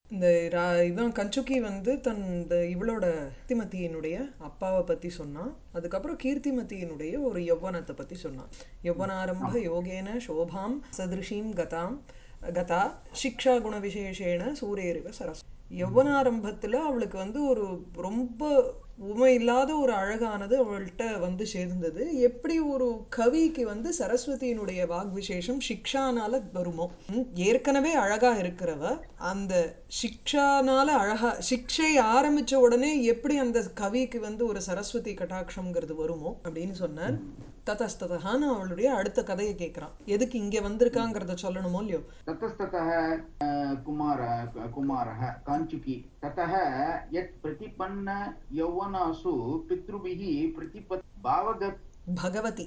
இந்த ரா- இவன் கஞ்சுக்கி வந்து தன் இந்த இவளோட கீர்த்திமதியினுடைய அப்பாவை பத்தி சொன்னான் அதுக்கப்புறம் கீர்த்திமதியினுடைய ஒரு யௌவனத்தை பத்தி சொன்னான் யௌவனாரம்ப யோகேன சோபாம் சதிருஷீம் கதாம் கதா சிக்ஷா குண விசேஷேன சூரியரிவ சரஸ் யௌவனாரம்பத்துல அவளுக்கு வந்து ஒரு ரொம்ப உமை இல்லாத ஒரு அழகானது அவள்கிட்ட வந்து சேர்ந்தது எப்படி ஒரு கவிக்கு வந்து சரஸ்வதியினுடைய வாக் விசேஷம் சிக்ஷானால வருமோ ம், ஏற்கனவே அழகா இருக்கிறவ அந்த சிக்ஷானால அழகா சிக்ஷை ஆரம்பிச்ச உடனே எப்படி அந்த கவிக்கு வந்து ஒரு சரஸ்வதி கட்டாட்சம்ங்கிறது வருமோ அப்படின்னு சொன்னார் ததஸ்ததகான்னு அவளுடைய அடுத்த கதையை கேட்குறான் எதுக்கு இங்க வந்திருக்காங்கிறத சொல்லணுமோ இல்லையோ ततस्ततः अ, कुमार कुमारः काञ्चुकी ततः यत् प्रतिपन्न यौवनासु पितृभिः प्रतिपत् भावगत பகவதி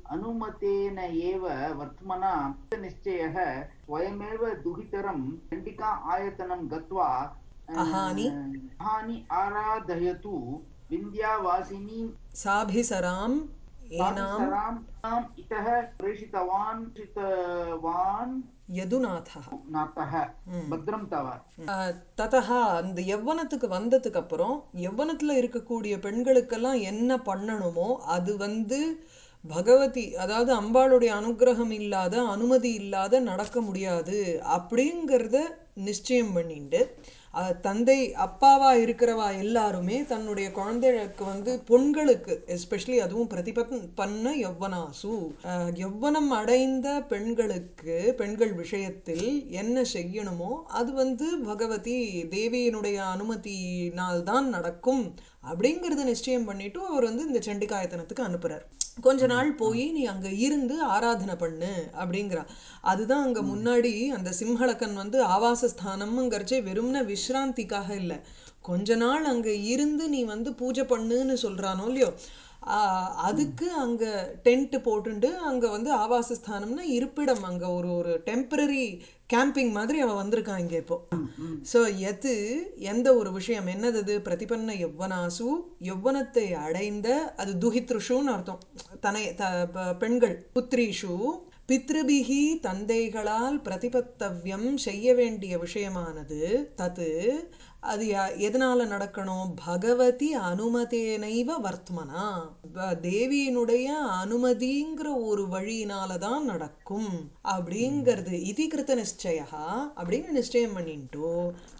अनुमतेन एव वर्त्मना निश्चयः स्वयमेव दुहितरं चण्डिका आयतनं गत्वा अ, अहानि? अहानि आराधयतु विन्द्यावासिनी சாபிசராம் ஏனாம் साधिसराम् इतः प्रेषितवान् प्रेषितवान् யதுநாதா नाथः भद्रं तव அஹ், ததஹா அந்த யவ்வனத்துக்கு வந்ததுக்கு அப்புறம் யவ்வனத்துல இருக்கக்கூடிய பெண்களுக்கெல்லாம் என்ன பண்ணணுமோ அது வந்து பகவதி அதாவது அம்பாளுடைய அனுக்கிரகம் இல்லாத அனுமதி இல்லாத நடக்க முடியாது அப்படிங்கிறத நிச்சயம் பண்ணிண்டு அஹ், தந்தை அப்பாவா இருக்கிறவா எல்லாருமே தன்னுடைய குழந்தைகளுக்கு வந்து பொண்களுக்கு எஸ்பெஷலி அதுவும் பிரதிபத் பண்ண யவ்வனாசு அஹ், யவ்வனம் அடைந்த பெண்களுக்கு பெண்கள் விஷயத்தில் என்ன செய்யணுமோ அது வந்து பகவதி தேவியினுடைய அனுமதியினால் தான் நடக்கும் அப்படிங்கறத நிச்சயம் பண்ணிட்டு அவர் வந்து இந்த சண்டிகாயத்தனத்துக்கு அனுப்புறார் கொஞ்ச நாள் போய் நீ அங்க இருந்து ஆராதனை பண்ணு அப்படிங்கிறா அதுதான் அங்க முன்னாடி அந்த சிம்ஹளக்கன் வந்து ஆவாசஸ்தானம்ங்கிறச்சே வெறும்ன விஸ்ராந்திக்காக இல்லை கொஞ்ச நாள் அங்க இருந்து நீ வந்து பூஜை பண்ணுன்னு சொல்றானோ இல்லையோ ஆஹ் அதுக்கு அங்க டென்ட் போட்டுண்டு அங்க வந்து ஆவாசஸ்தானம்னா இருப்பிடம் அங்க ஒரு ஒரு டெம்பரரி கேம்பிங் மாதிரி அவன் வந்திருக்கான் இங்க இப்போ ஸோ எது எந்த ஒரு விஷயம் என்னது இது? பிரதிபன்ன யவ்வனாசு யவ்வனத்தை அடைந்த அது துஹித்ருஷுன்னு அர்த்தம் தனை த ப- பெண்கள் புத்ரீஷு பித்ருபிகி தந்தைகளால் பிரதிபத்தவ்யம் செய்ய வேண்டிய விஷயமானது தத்து அது யா- எதனால நடக்கணும் பகவதி அனுமதேனைவ வர்த்மனா ப- தேவியினுடைய அனுமதிங்கிற ஒரு வழியினால தான் நடக்கும் அப்படிங்கிறது இதி கிருத்த நிச்சயா அப்படின்னு நிச்சயம் பண்ணிட்டு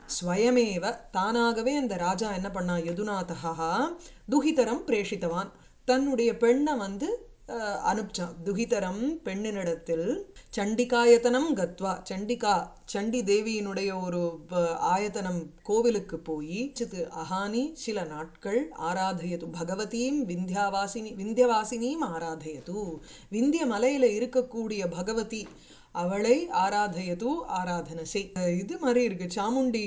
ஸ்வயமேவ தானாகவே அந்த ராஜா என்ன பண்ணா யதுநாதகா துஹிதரம் பிரேஷித்தவான் தன்னுடைய பெண்ணை வந்து அஹ், அனுப்பிச்சான் துஹிதரம் பெண்ணினிடத்தில் சண்டிகாயத்தனம் கத்வா சண்டிகா சண்டி தேவியினுடைய ஒரு ப- ஆயத்தனம் கோவிலுக்கு போய் சித்து அஹானி சில நாட்கள் ஆராதயது பகவதீம் விந்தியாவாசினி விந்தியவாசினியும் ஆராதயது விந்திய மலையில இருக்கக்கூடிய பகவதி அவளை ஆராதயது ஆராதனை செய் அஹ் இது மாதிரி இருக்கு சாமுண்டி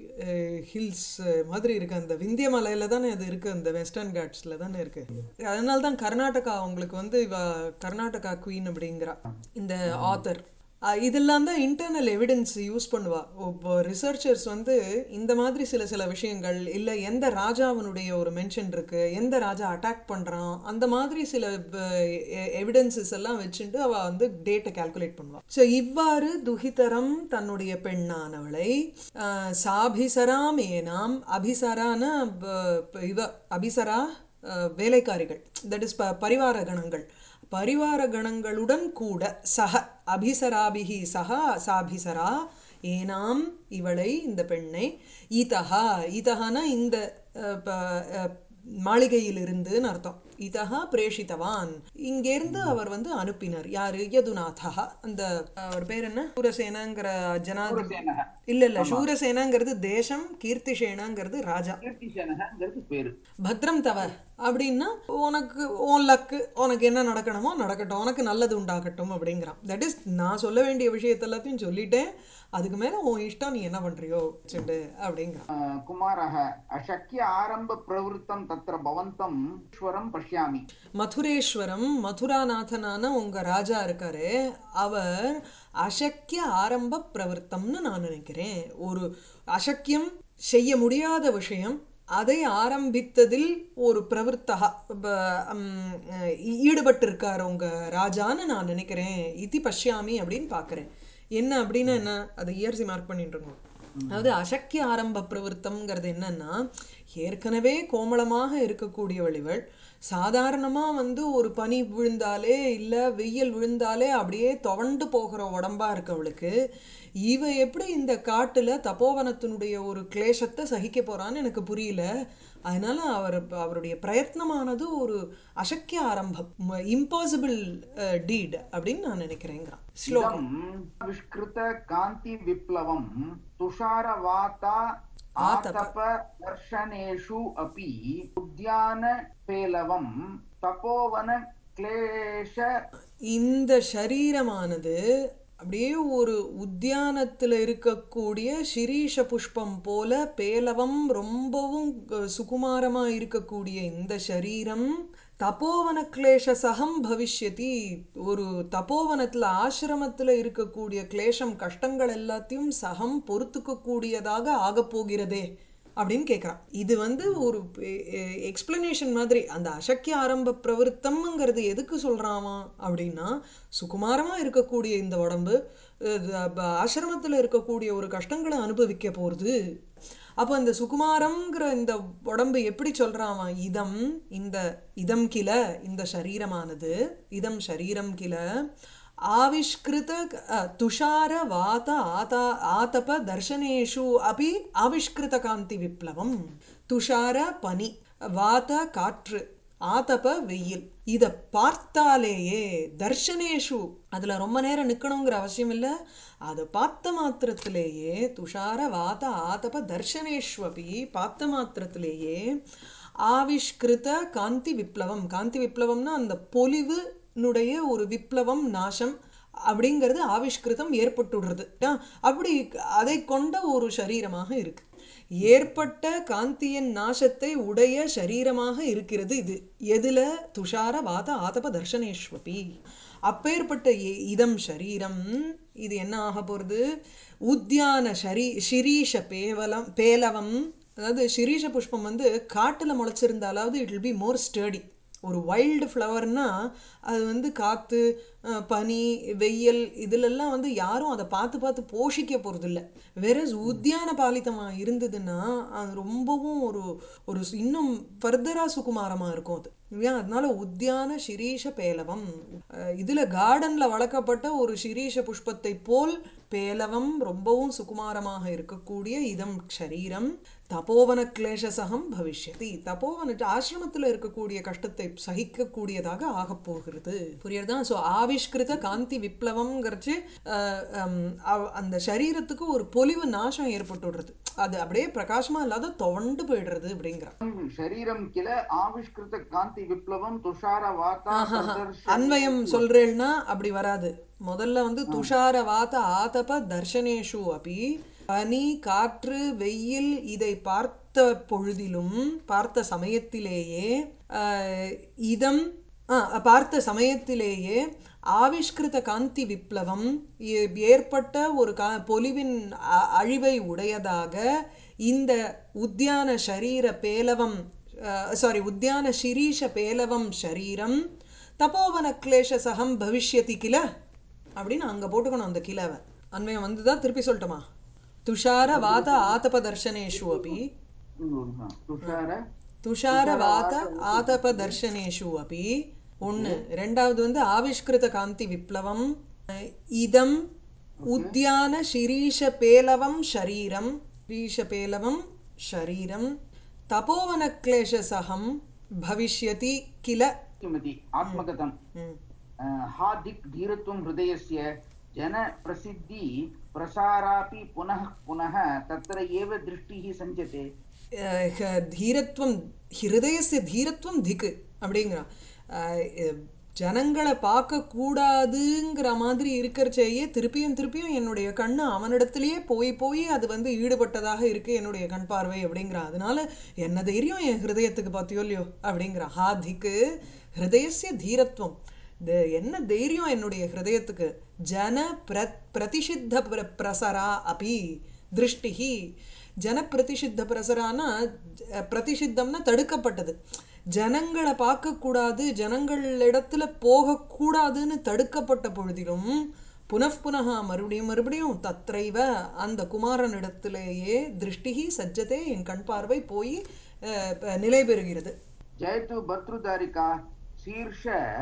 ஹில்ஸ் மாதிரி இருக்கு அந்த விந்திய மலையில தானே அது இருக்கு அந்த வெஸ்டர்ன் காட்ஸ்ல தானே இருக்கு அதனால தான் கர்நாடகா உங்களுக்கு வந்து இவ கர்நாடகா குவீன் அப்படிங்கிறா இந்த ஆத்தர் இதெல்லாம் தான் இன்டர்னல் எவிடன்ஸ் யூஸ் பண்ணுவா ரிசர்ச்சர்ஸ் வந்து இந்த மாதிரி சில சில விஷயங்கள் இல்லை எந்த ராஜாவினுடைய ஒரு மென்ஷன் இருக்கு எந்த ராஜா அட்டாக் பண்றான் அந்த மாதிரி சில எவிடன்சஸ் எல்லாம் வச்சுட்டு அவ வந்து டேட்டை கால்குலேட் பண்ணுவா ஸோ இவ்வாறு துஹிதரம் தன்னுடைய பெண்ணானவளை ஆஹ், சாபிசராம் ஏனாம் அபிசரான ப- ப- இவ அபிசரா ஆஹ், வேலைக்காரிகள் தட் இஸ் பரிவார கணங்கள் பரிவார கணங்களுடன் கூட சக அபிசராபிகி சக சாபிசரா ஏனாம் இவளை இந்த பெண்ணை ஈதஹா ஈதஹானா இந்த அஹ், ப- அஹ், மாளிகையிலிருந்துன்னு அர்த்தம் இதஹா பிரேஷித்தவான் இங்கேருந்து அவர் வந்து அனுப்பினார் யாரு யதுநாதா அந்த அவர் பேர் என்ன சூரசேனங்கிற ஜனாதிபதி சூரசேனः இல்ல இல்ல சூரசேனாங்கிறது தேசம் கீர்த்திசேனாங்கிறது ராஜா கீர்த்திசேனகங்கிறது பேரு பத்ரம் தவ அப்படின்னா உனக்கு உன் லக்கு உனக்கு என்ன நடக்கணுமோ நடக்கட்டும் உனக்கு நல்லது உண்டாகட்டும் அப்படிங்கிறான் தட் இஸ் நான் சொல்ல வேண்டிய விஷயத்த எல்லாத்தையும் சொல்லிட்டேன் அதுக்கு மேல உன் இஷ்டம் நீ என்ன பண்றியோ வச்சுண்டு அப்படிங்கிறான் अ, कुमारः अशक्य आरम्भप्रवृत्तं तत्र भवन्तं ईश्वरं पश्यामि மதுரேஸ்வரம் மதுராநாதனான உங்க ராஜா இருக்காரு அவர் அசக்கிய ஆரம்ப பிரவருத்தம்னு நான் நினைக்கிறேன் ஒரு அசக்கியம் செய்ய முடியாத விஷயம் அதை ஆரம்பித்ததில் ஒரு பிரவருத்தகா ப- ம், ஈடுபட்டிருக்கார் உங்க ராஜான்னு நான் நினைக்கிறேன் இதி பஷ்யாமி அப்படின்னு பார்க்கிறேன் என்ன அப்படின்னா என்ன அதை இயர்சி மார்க் பண்ணிட்டு இருக்கோம் அதாவது அசக்கிய ஆரம்ப பிரவருத்தம்ங்கிறது என்னன்னா ஏற்கனவே கோமளமாக இருக்கக்கூடியவள் இவள் சாதாரணமாக வந்து ஒரு பனி விழுந்தாலே இல்லை வெயில் விழுந்தாலே அப்படியே துவண்டு போகிற உடம்பா இருக்கு அவளுக்கு இவ எப்படி இந்த காட்டுல தபோவனத்தினுடைய ஒரு கிளேசத்தை சகிக்க போறான்னு எனக்கு புரியல அதனால அவர் அவருடைய பிரயத்னமானது ஒரு அசக்கிய ஆரம்பம் இம்பாசிபிள் டீட் அப்படின்னு நான் நினைக்கிறேங்கிறான் ஸ்லோகம் इदं विष्कृत कान्ति विप्लवं तुषारवाता आतप। आतप दर्शनेषु अपि उद्यानपेलवं तपोवन क्लेश இந்த சரீரமானது அப்படியே ஒரு உத்தியானத்தில் இருக்கக்கூடிய சிரீஷ புஷ்பம் போல பேலவம் ரொம்பவும் க- சுகுமாரமா இருக்கக்கூடிய இந்த சரீரம் தபோவன கிளேஷ சகம் பவிஷ்யதி ஒரு தபோவனத்துல ஆசிரமத்துல இருக்கக்கூடிய கிளேஷம் கஷ்டங்கள் எல்லாத்தையும் சகம் பொறுத்துக்க கூடியதாக ஆகப் போகிறதே அப்படின்னு கேட்குறான் இது வந்து ஒரு எக்ஸ்பிளனேஷன் மாதிரி அந்த அசக்கிய ஆரம்ப பிரவருத்தம்ங்கிறது எதுக்கு சொல்கிறாமா அப்படின்னா சுகுமாரமாக இருக்கக்கூடிய இந்த உடம்பு ஆசிரமத்தில் இருக்கக்கூடிய ஒரு கஷ்டங்களை அனுபவிக்க போகிறது அப்போ இந்த சுகுமாரம்ங்கிற இந்த உடம்பு எப்படி சொல்கிறான் இதம் இந்த இதம் கில இந்த சரீரமானது இதம் சரீரம் கில आविष्कृत अ, तुषारवात आता आतप दर्शनेषु अपि आविष्कृतकान्तिविप्लवं துஷார பனி வாத காற்று ஆதப வெயில் இதை பார்த்தாலேயே தர்ஷனேஷு அதில் ரொம்ப நேரம் நிற்கணுங்கிற அவசியம் இல்லை அதை பார்த்த மாத்திரத்திலேயே துஷார வாத ஆதப தர்ஷனேஷ்வபி பார்த்த மாத்திரத்திலேயே ஆவிஷ்கிருத காந்தி விப்ளவம் காந்தி விப்ளவம்னா அந்த பொலிவுனுடைய ஒரு விப்ளவம் நாசம் அப்படிங்கிறது ஆவிஷ்கிருதம் ஏற்பட்டுடுறது ஆ, அப்படி அதை கொண்ட ஒரு சரீரமாக இருக்கு ஏற்பட்ட காந்தியின் நாசத்தை உடைய சரீரமாக இருக்கிறது இது எதுல துஷார வாத ஆதப தர்ஷனேஸ்வபி அப்பேற்பட்ட இ- இதம் சரீரம் இது என்ன ஆக போகிறது உத்தியான ஷரீ ஷிரீஷ பேவலம் பேலவம் அதாவது ஷிரீஷ புஷ்பம் வந்து காட்டில் முளைச்சிருந்தாலாவது it will be more sturdy ஒரு வைல்டு ஃப்ளவர்னா அது வந்து காற்று அஹ், பனி வெயில் இதிலெல்லாம் வந்து யாரும் அதை பார்த்து பார்த்து போஷிக்க போகிறதில்ல வேற உத்தியான பாலிதமாக இருந்ததுன்னா அது ரொம்பவும் ஒரு ஒரு சு- இன்னும் ஃபர்தராக சுகுமாரமாக இருக்கும் அது இல்லையா அதனால உத்தியான சிரீஷ பேலவம் அஹ், இதுல கார்டன்ல வளர்க்கப்பட்ட ஒரு சிரீஷ புஷ்பத்தை போல் பேலவம் ரொம்பவும் சுகுமாரமாக இருக்கக்கூடிய இதம் ஷரீரம் தபோவன கிளேசசகம் பவிஷ்யதி தபோவன ஆசிரமத்தில் இருக்கக்கூடிய கஷ்டத்தை சகிக்கக்கூடியதாக ஆகப் போகிறது புரியுறதா ஸோ ஆவிஷ்கிருத காந்தி விப்ளவம்ங்கிறச்சு அஹ், ஹம், அவ- அந்த சரீரத்துக்கு ஒரு பொலிவு நாசம் ஏற்பட்டுடுறது அது அப்படியே பிரகாசமா இல்லாத துவண்டு போயிடுறது அப்படிங்கிறான் शरीरं किल आविष्कृत कान्ति विप्लवं तुषार वाता அன்வயம் சொல்றேன்னா அப்படி வராது முதல்ல வந்து துஷார வாத ஆதப தர்ஷனேஷு அபி பனி காற்று வெயில் இதை பார்த்த பொழுதிலும் பார்த்த சமயத்திலேயே ஆஹ், இதம் ஆ, பார்த்த சமயத்திலேயே ஆவிஷ்கிருத காந்தி விப்ளவம் ஏ- ஏற்பட்ட ஒரு கா பொலிவின் அ- அழிவை உடையதாக இந்த உத்தியான ஷரீர பேலவம் சாரி உத்தியான ஷிரீஷ பேலவம் ஷரீரம் தபோவன கிளேஷ சகம் பவிஷ்யதி கில அப்படின்னு அங்கே போட்டுக்கணும் அந்த கிலவை அன்வயம் வந்துதான் திருப்பி சொல்லட்டுமா துஷார வாத ஆதப தர்ஷனேஷு அப்படி तुषार துஷார வாத ஆதப தர்ஷனேஷு அப்படி ஒன்று ரெண்டாவது வந்து ஆவிஷ்கிருத காந்தி விப்ளவம் அஹ், இதம் உத்தியான ஷிரீஷ பேலவம் ஷரீரம் ஷரீஷ பேலவம் ஷரீரம் தபோவன கிளேஷ சகம் பவிஷ்யதி கில किमिति आत्मगतम् ம் हा दिक् धीरत्वं हृदयस्य जनप्रसिद्धि प्रसारापि पुनः पुनः तत्र एव दृष्टिः सञ्जते அஹ் க- தீரத்துவம் ஹிருதயசிய தீரத்துவம் திக்கு அப்படிங்கிறான் அஹ் அஹ் ஜனங்களை பார்க்கக்கூடாதுங்கிற மாதிரி இருக்கிறச்சேயே திருப்பியும் திருப்பியும் என்னுடைய கண்ணு அவனிடத்திலேயே போய் போய் அது வந்து ஈடுபட்டதாக இருக்கு என்னுடைய கண் பார்வை அப்படிங்கிறான் அதனால என்ன தைரியம் என் ஹிருதயத்துக்கு பார்த்தியோ இல்லையோ அப்படிங்கிறான் ஹா திக்கு ஹிருதயசிய தீரத்துவம் இது என்ன தைரியம் என்னுடைய ஹிருதயத்துக்கு ஜன பிர பிரதிஷித்த பிர பிரசரா அபி திருஷ்டிஹி ஜன பிரதிஷித்த பிரசரானா ஜ- பிரதிஷித்தம்னா தடுக்கப்பட்டது ஜனங்களை பார்க்கக்கூடாது ஜனங்களிடத்துல போகக்கூடாதுன்னு தடுக்கப்பட்ட பொழுதிலும் புனః புனः மறுபடியும் மறுபடியும் தத்ரைவ அந்த குமாரனிடத்திலேயே திருஷ்டிகி சஜ்ஜதே என் கண் பார்வை போய் அஹ், ப- நிலை பெறுகிறது जयतु भर्तृदारिका शीर्ष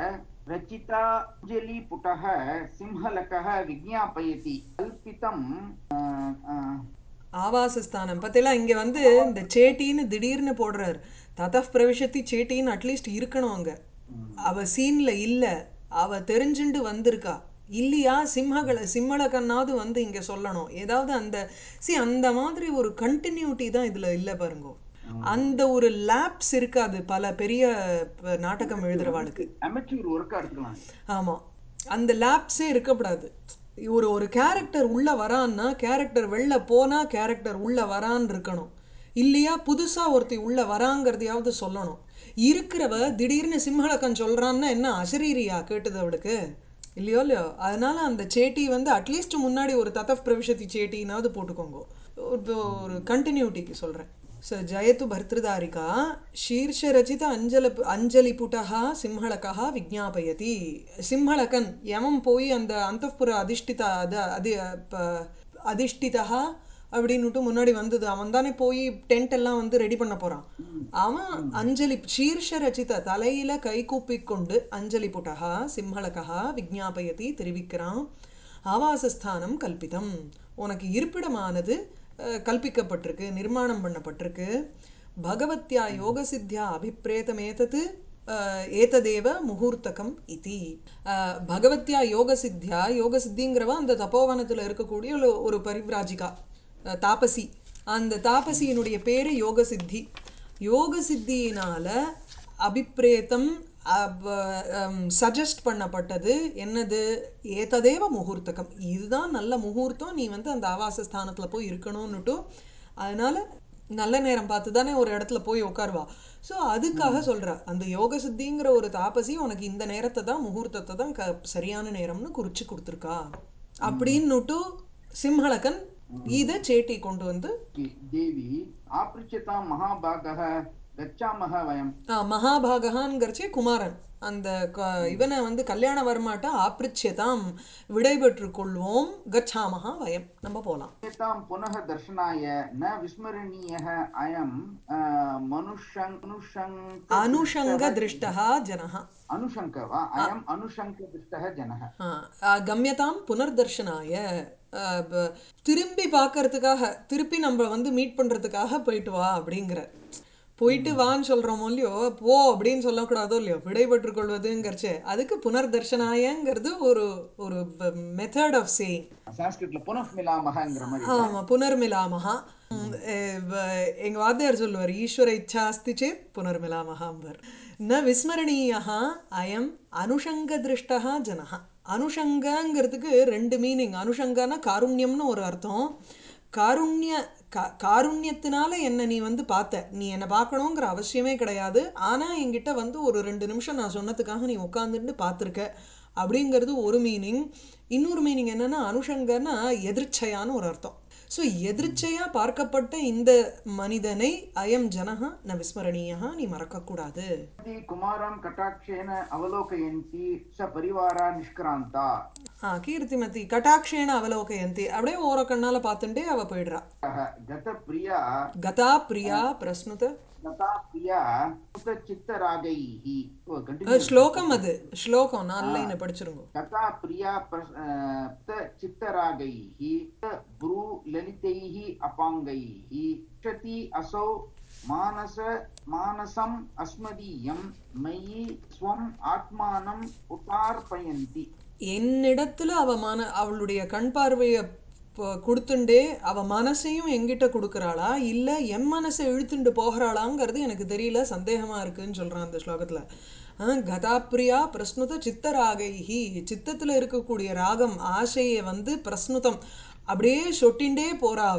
रचिताञ्जलिपुटः सिंहलकः विज्ञापयति कल्पितम् अ, अ, ஆவாசஸ்தானம் பார்த்தீங்களா இங்க வந்து இந்த சேட்டின்னு திடீர்னு போடுறாரு ததப் பிரவிஷத்தி சேட்டின்னு அட்லீஸ்ட் இருக்கணும் அங்க அவ சீன்ல இல்ல அவ தெரிஞ்சுண்டு வந்திருக்கா இல்லையா சிம்மகள சிம்மளக்கன்னாவது வந்து இங்க சொல்லணும் ஏதாவது அந்த சி அந்த மாதிரி ஒரு கண்டினியூட்டி தான் இதுல இல்ல பாருங்க அந்த ஒரு லேப்ஸ் இருக்காது பல பெரிய ப- நாடகம் எழுதுறவாளுக்கு amateur ஒர்க்காக எடுத்துக்கலாம் ஆமா அந்த லேப்ஸே இருக்கக்கூடாது ஒரு ஒரு கேரக்டர் உள்ள வரான்னா கேரக்டர் வெளில போனா கேரக்டர் உள்ள வரான்னு இருக்கணும் இல்லையா புதுசா ஒருத்தி உள்ள வராங்கிறதையாவது சொல்லணும் இருக்கிறவ திடீர்னு சிம்ஹலக்கன் சொல்றான்னா என்ன அசரீரியா கேட்டது அவளுக்கு இல்லையோ இல்லையோ அதனால அந்த சேட்டி வந்து அட்லீஸ்ட் முன்னாடி ஒரு தத்தப் பிரவிஷத்தி சேட்டினாவது போட்டுக்கோங்க ஒரு ஒரு கண்டினியூட்டிக்கு சொல்றேன் स जयतु भर्तृदारिका शीर्षरचित अञ्जल अञ्जलिपुटः सिंहळकः विज्ञापयति சிம்ஹளகன் யமன் போய் அந்த அந்தப்புற அதிஷ்டித அது அது ப- அதிஷ்டிதா அப்படின்னுட்டு முன்னாடி வந்தது அவன் தானே போய் டென்ட் எல்லாம் வந்து ரெடி பண்ண போறான் அவன் அஞ்சலி சீர்ஷ ரச்சித தலையில கை கூப்பிக் கொண்டு அஞ்சலி புட்டகா சிம்ஹளகா விஜ்ஞாபயதி தெரிவிக்கிறான் ஆவாசஸ்தானம் கல்பிதம் உனக்கு இருப்பிடமானது அஹ், கல்பிக்கப்பட்டிருக்கு நிர்மாணம் பண்ணப்பட்டிருக்கு பகவத்யா யோக சித்தியா அபிப்பிரேதமேதது அஹ், ஏததேவ முகூர்த்தகம் இதி அஹ், பகவத்யா யோக சித்தியா யோக சித்திங்கிறவ அந்த தபோவனத்தில் இருக்கக்கூடிய ஒரு- ஒரு பரிவ்ராஜிகா அஹ், தாபசி அந்த தாபசியினுடைய பேரு யோக சித்தி யோக சித்தியினால அபிப்பிரேத்தம் சஜஸ்ட் பண்ணப்பட்டது என்னது ஏததேவ முகூர்த்தகம் இதுதான் நல்ல முகூர்த்தம் நீ வந்து அந்த ஆவாச ஸ்தானத்துல போய் இருக்கணும்னுட்டும் அதனால நல்ல நேரம் பார்த்து தானே ஒரு இடத்துல போய் உட்காருவா ஸோ அதுக்காக சொல்றா அந்த யோக சித்திங்கிற ஒரு தாபசி உனக்கு இந்த நேரத்தை தான் முகூர்த்தத்தை தான் க சரியான நேரம்னு குறிச்சு கொடுத்துருக்கா அப்படின்னுட்டு சிம்ஹளகன் இதை சேட்டி கொண்டு வந்து देवी आपृच्छतां महाभागः गच्छामः वयम् ஆ, மகாபாககான்கிறச்சே குமாரன் அந்த க- இவனை வந்து கல்யாண வரமாட்டா ஆப்ரிச்சியதாம் விடைபெற்று கொள்வோம் கச்சாமஹா வயம் நம்ம போலாம் एतां पुनः दर्शनाय न विस्मरणीयः अयं अ, मनुष्यं मनुष्यङ्क அனுஷங்க திருஷ்டா ஜனஹா अनुशङ्क वा अयम् अनुशङ्कदृष्टः जनः ஆ, ஆ, கம்யதாம் புனர்தர்ஷனாய ஆ, ப- திரும்பி பார்க்கறதுக்காக திருப்பி நம்ம வந்து மீட் பண்றதுக்காக போயிட்டு வா அப்படிங்கிற போயிட்டு வான்னு சொல்றோமோ இல்லையோ போ அப்படின்னு சொல்லக்கூடாதோ இல்லையோ விடைபெற்றுக் கொள்வதுங்கிறச்சே அதுக்கு புனர்தர்ஷனாயங்கிறது ஒரு ஒரு மெத்தட் ஆஃப் சேயிங் संस्कृतல पुनः मिलामःங்கிற மாதிரி ஆமா புனர்மிலாமஹா ம், எ- வ- எங்க வாத்தியார் சொல்லுவார் ஈஸ்வர இச்சா அஸ்தி சேத் புனர்மிலாமஹாம்பர் ந விஸ்மரணீயா அயம் அனுஷங்க திருஷ்டா ஜனஹா அனுஷங்கங்கிறதுக்கு ரெண்டு மீனிங் அனுஷங்கனா காருண்யம்னு ஒரு அர்த்தம் காருண்ய கா காருண்யத்தினால என்னை நீ வந்து பார்த்த நீ என்னை பார்க்கணுங்கிற அவசியமே கிடையாது ஆனா என்கிட்ட வந்து ஒரு ரெண்டு நிமிஷம் நான் சொன்னதுக்காக நீ உட்காந்துட்டு பார்த்துருக்க அப்படிங்கிறது ஒரு மீனிங் இன்னொரு மீனிங் என்னன்னா அனுஷங்கன்னா எதிர்ச்சையான்னு ஒரு அர்த்தம் ஸோ எதிர்ச்சையா பார்க்கப்பட்ட இந்த மனிதனை அயம் ஜனஹா ந விஸ்மரணீயா நீ மறக்கக்கூடாது इति कुमारं कटाक्षेण अवलोकयन्ति स परिवारा निष्क्रान्ता ஆ கீர்த்திமதி கட்டாட்சேன அவலோகயந்தி அப்படியே ஓர கண்ணால பார்த்துட்டே அவ போயிடுறா गतप्रिया கதா பிரியா பிரஸ்னுத गता प्रिया चित्तरागैः ओ, அஹ், continue. ஸ்லோகம் அது ஸ்லோகம் நாலு லைன் படிச்சிருங்க गता प्रिया प्रस- अ, त- चित्तरागैः त- भ्रू ललितैः अपाङ्गैः क्षति असौ मानस मानसम् अस्मदीयं मयि स्वम् आत्मानम् उतार्पयन्ति என்னிடத்துல அவ மன அவளுடைய கண் பார்வையை ப- கொடுத்துண்டே அவ மனசையும் எங்கிட்ட கொடுக்கறாளா இல்ல என் மனசை இழுத்துண்டு போகிறாளாங்கிறது எனக்கு தெரியல சந்தேகமா இருக்குன்னு சொல்றான் அந்த ஸ்லோகத்துல ஆ, கதாப்ரியா பிரஸ்னுத சித்தராகைஹி சித்தத்துல இருக்கக்கூடிய ராகம் ஆசையை வந்து பிரஸ்னுதம் அப்படியே சொட்டிண்டே போறாவ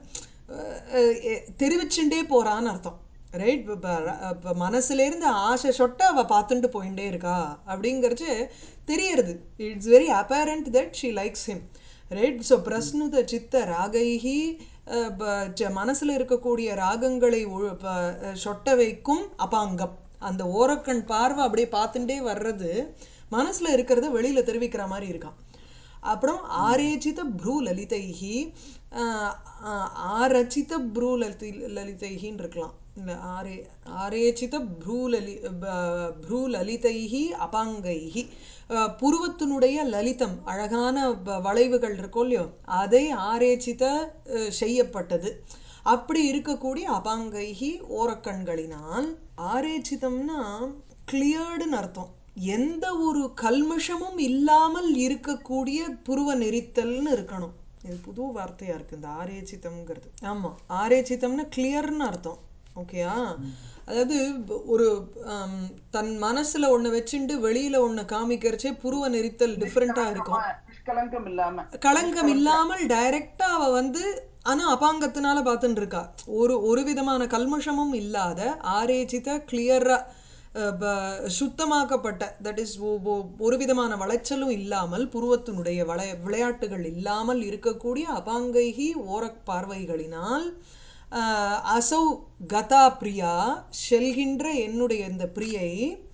அஹ், எ- தெரிவிச்சுண்டே போறான்னு அர்த்தம் ரைட் இப்போ மனசுலேருந்து ஆசை சொட்ட அவள் பார்த்துட்டு போயிட்டே இருக்கா அப்படிங்கிறச்சு தெரியறது it's very apparent that she likes him right so பிரஸ்னுத சித்த ராகைஹி அஹ், ப- ச- மனசுல இருக்கக்கூடிய ராகங்களை ஒழு- ப- அஹ், சொட்ட வைக்கும் அபாங்கம் அந்த ஓரக்கண் பார்வை அப்படியே பார்த்துட்டே வர்றது மனசுல இருக்கிறத வெளியில தெரிவிக்கிற மாதிரி இருக்கான் அப்புறம் ஆரேச்சித ப்ரூ லலிதைஹி ஆஹ், ஆஹ், ஆரச்சித ப்ரூ லலிதை லலிதைஹின்னு இருக்கலாம் இந்த ஆரே ஆரேச்சித ப்ரூ லலி ப- ப்ரூ லலிதைஹி அபாங்கைஹி ஆஹ், புருவத்தினுடைய லலிதம் அழகான வ- வளைவுகள் இருக்கும் இல்லையோ அதை ஆரேச்சித அஹ், செய்யப்பட்டது அப்படி இருக்கக்கூடிய அபாங்கைஹி ஓரக்கண்களினால் ஆரேச்சிதம்னா கிளியர்டுன்னு அர்த்தம் எந்த ஒரு கல்மஷமும் இல்லாமல் இருக்கக்கூடிய புருவ நெரித்தல்னு இருக்கணும் இது புது வார்த்தையா இருக்கு இந்த ஆரேச்சிதம்ங்கிறது ஆமா ஆரேச்சிதம்னா கிளியர்னு அர்த்தம் ஓகேயா அதாவது ப- ஒரு ஆம், தன் மனசுல ஒண்ணு வச்சுண்டு வெளியில ஒண்ணு காமிக்கிறச்சே புருவ நெரித்தல் டிஃப்ரெண்டா இருக்கும் நிஷ்கலங்கம் இல்லாம களங்கம் இல்லாமல் டைரக்டா அவ வந்து ஆனா அபாங்கத்தினால பார்த்துட்டு இருக்கா ஒரு ஒரு விதமான கல்மஷமும் இல்லாத ஆரேச்சித கிளியரா சுத்தமாக்கப்பட்ட தட் இஸ் ஒரு விதமான வளைச்சலும் இல்லாமல் புருவத்தினுடைய வளை விளையாட்டுகள் இல்லாமல் இருக்கக்கூடிய அபாங்கைகி ஓரக் பார்வைகளினால் அஹ், அசௌ கதா பிரியா செல்கின்ற என்னுடைய இந்த பிரியை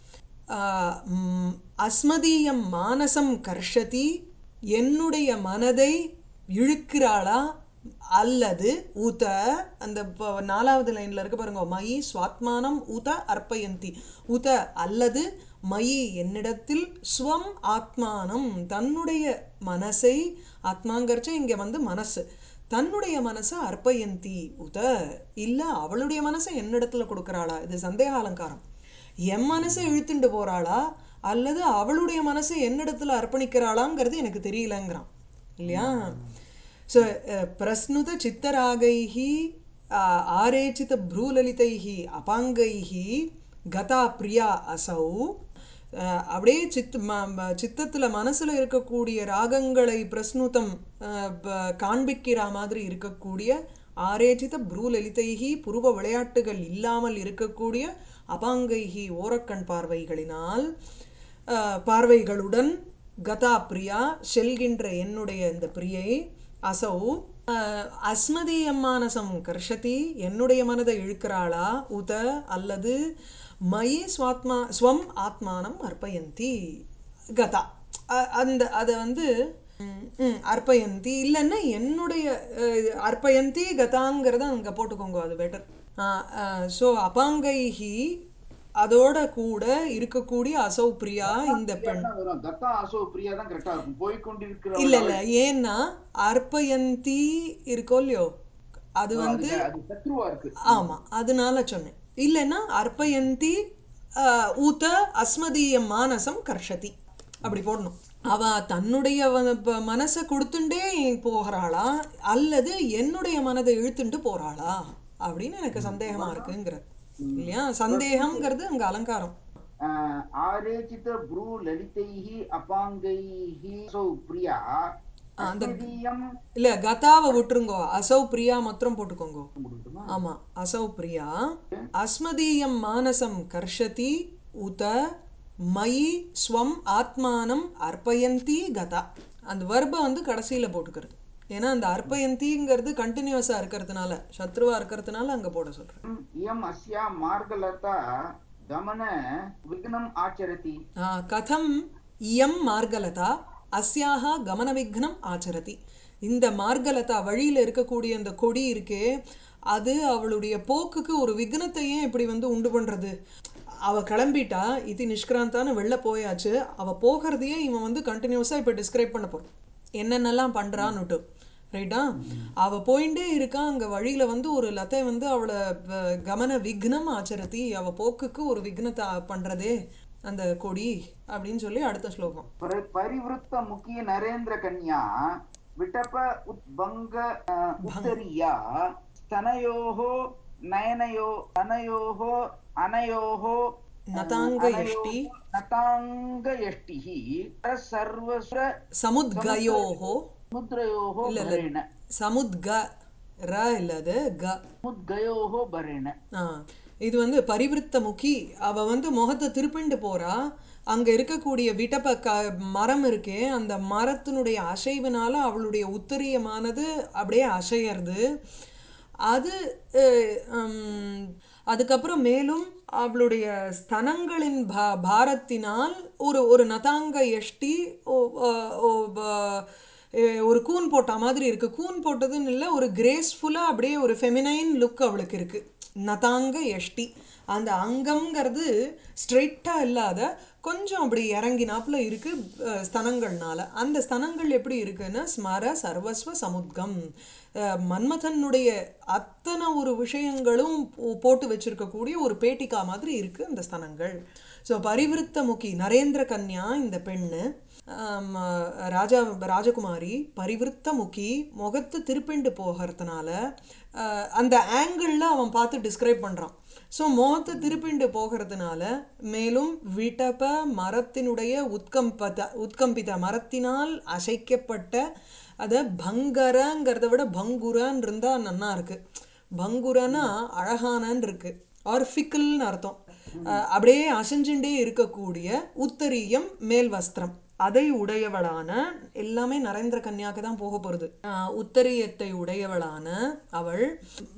ஆஹ், ம், அஸ்மதீயம் மானசம் கர்ஷதி என்னுடைய மனதை இழுக்கிறாளா அல்லது உத அந்த ப- நாலாவது லைன்ல இருக்கு பாருங்க மயி ஸ்வாத்மானம் உத அர்ப்பயந்தி உத அல்லது மயி என்னிடத்தில் ஸ்வம் ஆத்மானம் தன்னுடைய மனசை ஆத்மாங்கர்ச்ச இங்க வந்து மனசு தன்னுடைய மனசை அர்ப்பயந்தி உத இல்ல அவளுடைய மனசை என்னிடத்துல கொடுக்கறாளா இது சந்தேக அலங்காரம் என் மனசை இழுத்துண்டு போறாளா அல்லது அவளுடைய மனசை என்னிடத்துல அர்ப்பணிக்கிறாளாங்கிறது எனக்கு தெரியலங்கிறான் இல்லையா ஸோ பிரஸ்னுத சித்தராகைஹி ஆஹ், ஆரேச்சித ப்ரூலலிதைஹி அபாங்கைஹி கதா பிரியா அசௌ அஹ், அப்படியே சித் ம ம- சித்தத்துல மனசுல இருக்கக்கூடிய ராகங்களை பிரஸ்னுதம் அஹ், ப- காண்பிக்கிற மாதிரி இருக்கக்கூடிய ஆரேச்சித ப்ரூலலிதைஹி புருவ விளையாட்டுகள் இல்லாமல் இருக்கக்கூடிய அபாங்கைஹி ஓரக்கண் பார்வைகளினால் அஹ், பார்வைகளுடன் கதா பிரியா செல்கின்ற என்னுடைய இந்த பிரியை அசௌ அஹ், அஸ்மதீயம் மானசம் கர்ஷதி என்னுடைய மனதை இழுக்கிறாளா உத அல்லது மயி ஸ்வாத்மா ஸ்வம் ஆத்மானம் அர்ப்பயந்தி கதா அ- அந்த அதை வந்து ம், ம், அர்ப்பயந்தி இல்லைன்னா என்னுடைய அஹ், அர்ப்பயந்தி கதாங்கிறத அங்கே போட்டுக்கோங்க அது பெட்டர் ஸோ அபாங்கைஹி அதோட கூட இருக்கக்கூடிய அசௌ பிரியா இந்த பெண் தான் வரும் தத்தா அசோ பிரியா தான் கரெக்டா இருக்கும் போய்கொண்டிருக்கிற இல்ல இல்ல ஏன்னா அர்ப்பயந்தி இருக்கோ இல்லையோ அது வந்து அது சத்ருவா இருக்கு ஆமா அதனால சொன்னேன் இல்லைன்னா அர்ப்பயந்தி ஆஹ், ஊத அஸ்மதீயம் மானசம் கர்ஷதி அப்படி போடணும் அவ தன்னுடைய வ- ப- மனசை கொடுத்துண்டே போகிறாளா அல்லது என்னுடைய மனதை இழுத்துண்டு போறாளா அப்படின்னு எனக்கு சந்தேகமா இருக்குங்கிற இல்லையா சந்தேகம்ங்கிறது அங்க அலங்காரம் ஆஹ், ஆரேச்சித ப்ரூ லலிதைஹி அபாங்கைஹி சோ பிரியா அஸ்மதீயம் இல்ல கதாவை விட்டுருங்கோ அசௌ பிரியா மாத்திரம் போட்டுக்கோங்க முடியுமா ஆமா அசௌ பிரியா அஸ்மதீயம் மானசம் கர்ஷதி உத மயி ஸ்வம் ஆத்மானம் அர்ப்பயந்தி கதா அந்த வர்பை வந்து கடைசியில போட்டுக்கிறது ஏன்னா அந்த அர்ப்பயந்திங்கிறது கண்டினியூஸா இருக்கிறதுனால சத்ருவா இருக்கிறதுனால அங்க போட சொல்றேன் இயம் அஸ்யா மார்கலதா கமன விக்னம் ஆச்சரதி ஆ, கதம் இயம் மார்கலதா அஸ்யாக கமனவிக்னம் ஆச்சரதி இந்த மார்கலதா வழியில இருக்கக்கூடிய இந்த கொடி இருக்கே அது அவளுடைய போக்குக்கு ஒரு விக்னத்தையே இப்படி வந்து உண்டு பண்றது அவ கிளம்பிட்டா இது நிஷ்கிராந்தான்னு வெளில போயாச்சு அவ போகிறதையே இவன் வந்து கண்டினியூஸா இப்ப டிஸ்கிரைப் பண்ண போறான் என்னென்னலாம் பண்றான்னுட்டு ரைட்டா அவ போயிட்டே இருக்கா அங்க வழியில வந்து ஒரு லத்தை வந்து அவளை வ- கமன விக்னம் ஆச்சரதி அவ போக்குக்கு ஒரு விக்னத்தை பண்றதே அந்த கொடி அப்படின்னு சொல்லி அடுத்த ஸ்லோகம் பரி- பரிவிருத்த முக்கிய நரேந்திர கன்யா விட்டப உத்பங்க அஹ், உத்தரியா स्तनयोः नयनयो तनयोः अनयोः நதாங்கயஷ்டி नताङ्गयष्टिः सर्वस्व சமுத்கயோஹோ समुद्रयोः இல்ல, இல்ல. भरेण சமுத்க ர இல்லது க समुद्गयोः भरेण ஆ இது வந்து பரிவிருத்த முகி அவ வந்து முகத்தை திருப்பிண்டு போறா அங்க இருக்கக்கூடிய விட்டப்ப க மரம் இருக்கே அந்த மரத்தினுடைய அசைவினால அவளுடைய உத்தரியமானது அப்படியே அசையறது அது அஹ், ஹம், அதுக்கப்புறம் மேலும் அவளுடைய ஸ்தனங்களின் பா பாரத்தினால் ஒரு ஒரு நதாங்க எஷ்டி ஓ- அஹ், ஓ- ப- அஹ், ஒரு கூன் போட்ட மாதிரி இருக்கு கூன் போட்டதுன்னு இல்லை ஒரு கிரேஸ்ஃபுல்லாக அப்படியே ஒரு ஃபெமினைன் லுக் அவளுக்கு இருக்கு நதாங்க எஷ்டி அந்த அங்கம்ங்கிறது ஸ்ட்ரெயிட்டாக இல்லாத கொஞ்சம் அப்படி இறங்கினாப்புல இருக்கு அஹ், ஸ்தனங்கள்னால அந்த ஸ்தனங்கள் எப்படி இருக்குன்னா ஸ்மர சர்வஸ்வ சமுத்கம் அஹ், மன்மதனுடைய அத்தனை ஒரு விஷயங்களும் போ- போட்டு வச்சிருக்கக்கூடிய ஒரு பேட்டிக்கா மாதிரி இருக்கு அந்த ஸ்தனங்கள் ஸோ பரிவிருத்த முகி நரேந்திர கன்யா இந்த பெண்ணு ஆம், ராஜா ராஜகுமாரி பரிவிருத்த முகி முகத்து திருப்பிண்டு போகிறதுனால அஹ், அந்த ஆங்கிளில் அவன் பார்த்து டிஸ்கிரைப் பண்ணுறான் ஸோ முகத்தை திருப்பிண்டு போகிறதுனால மேலும் விட்டப மரத்தினுடைய உத்கம்பத உத்கம்பித மரத்தினால் அசைக்கப்பட்ட அதை பங்கரங்கிறத விட பங்குரான் இருந்தால் நன்னா இருக்கு பங்குரனா அழகானன்னு இருக்கு ஆர் ஃபிக்கிள்னு அர்த்தம் அஹ் அப்படியே அசைஞ்சுட்டே இருக்கக்கூடிய உத்தரீயம் மேல் வஸ்திரம் அதை உடையவளான எல்லாமே நரேந்திர கன்யாக்கு தான் போக போகிறது உத்தரியத்தை உடையவளான அவள்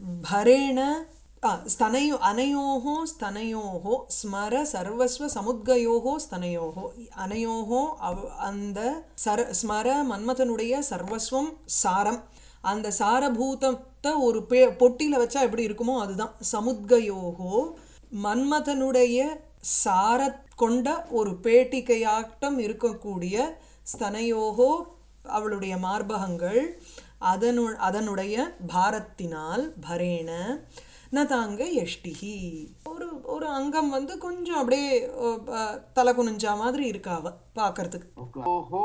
பரேண ஆ, ஸ்தனயோ அனயோகோ ஸ்தனயோகோ ஸ்மர சர்வஸ்வ சமுத்கயோகோ ஸ்தனயோகோ அனயோகோ அவ் அந்த சர ஸ்மர மன்மதனுடைய சர்வஸ்வம் சாரம் அந்த சாரபூதத்தை ஒரு பே பொட்டியில் வச்சா எப்படி இருக்குமோ அதுதான் சமுத்கயோகோ மன்மதனுடைய சார கொண்ட ஒரு பேட்டிகையாட்டம் இருக்கக்கூடிய ஸ்தனயோகோ அவளுடைய மார்பகங்கள் அதனு அதனுடைய பாரத்தினால் பரேண நதாங்க எஷ்டிஹி ஒரு ஒரு அங்கம் வந்து கொஞ்சம் அப்படியே அஹ், அஹ், தலை குனிஞ்சா மாதிரி இருக்கா அவ பார்க்கறதுக்கு ஓஹோ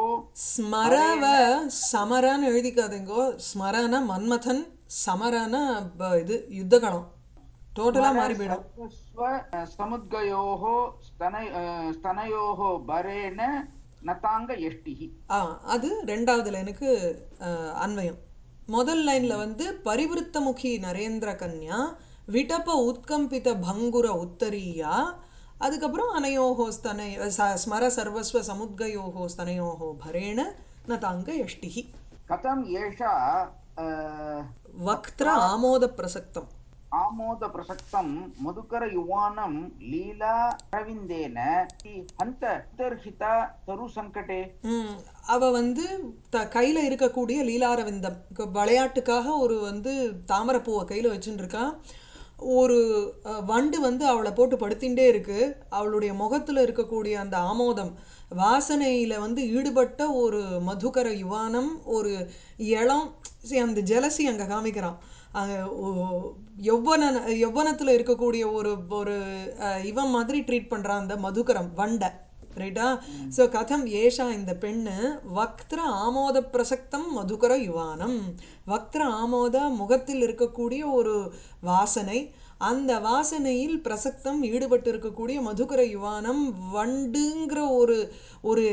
ஸ்மரவ சமரன்னு எழுதிக்காதீங்கோ ஸ்மரன மன்மதன் சமரன ப- இது யுத்தகலம் டோட்டலாக மாறி போயிடும் सर्वस्व समुद्गयोः स्तनय स्तनयोः बरेण नताङ्ग यष्टिः ஆ அது ரெண்டாவது லைனுக்கு அஹ், அன்வயம் முதல் லைன்ல வந்து பரிவிருத்தமுகி நரேந்திர கன்யா விடப உத்கம்பித பங்குர உத்தரீயா அதுக்கப்புறம் அனயோகோ ஸ்தனய ச- ஸ்மர சர்வஸ்வ சமுத்கயோகோ ஸ்தனயோகோ பரேண நதாங்க யஷ்டிஹி कथम् एषा अ, வக்திர ஆமோத பிரசக்தம் आमोदप्रसक्तं मधुकरयुवानं लीला अरविन्देन हन्त अन्तर्हिता तरुसङ्कटे ம், அவ வந்து த கையில் இருக்கக்கூடிய லீலாரவிந்தம் க- விளையாட்டுக்காக ஒரு வந்து தாமரைப்பூவை கையில் வச்சுட்டு இருக்கா ஒரு அஹ், வண்டு வந்து அவளை போட்டு படுத்தின்றே இருக்கு அவளுடைய முகத்தில் இருக்கக்கூடிய அந்த ஆமோதம் வாசனையில் வந்து ஈடுபட்ட ஒரு மதுகர யுவானம் ஒரு இளம் see, அந்த ஜலசி அங்கே காமிக்கிறான் அஹ், ஒ- யௌவன யௌவனத்தில் இருக்கக்கூடிய ஒரு ஒரு அஹ், இவன் மாதிரி ட்ரீட் பண்ணுறான் அந்த மதுகரம் வண்டை ரைட்டா ஸோ கதம் ஏஷா இந்த பெண்ணு வக்திர ஆமோத பிரசக்தம் மதுகர யுவானம் வக்திர ஆமோத முகத்தில் இருக்கக்கூடிய ஒரு வாசனை அந்த வாசனையில் பிரசக்தம் ஈடுபட்டு இருக்கக்கூடிய மதுகர யுவானம் வண்டுங்கிற ஒரு ஒரு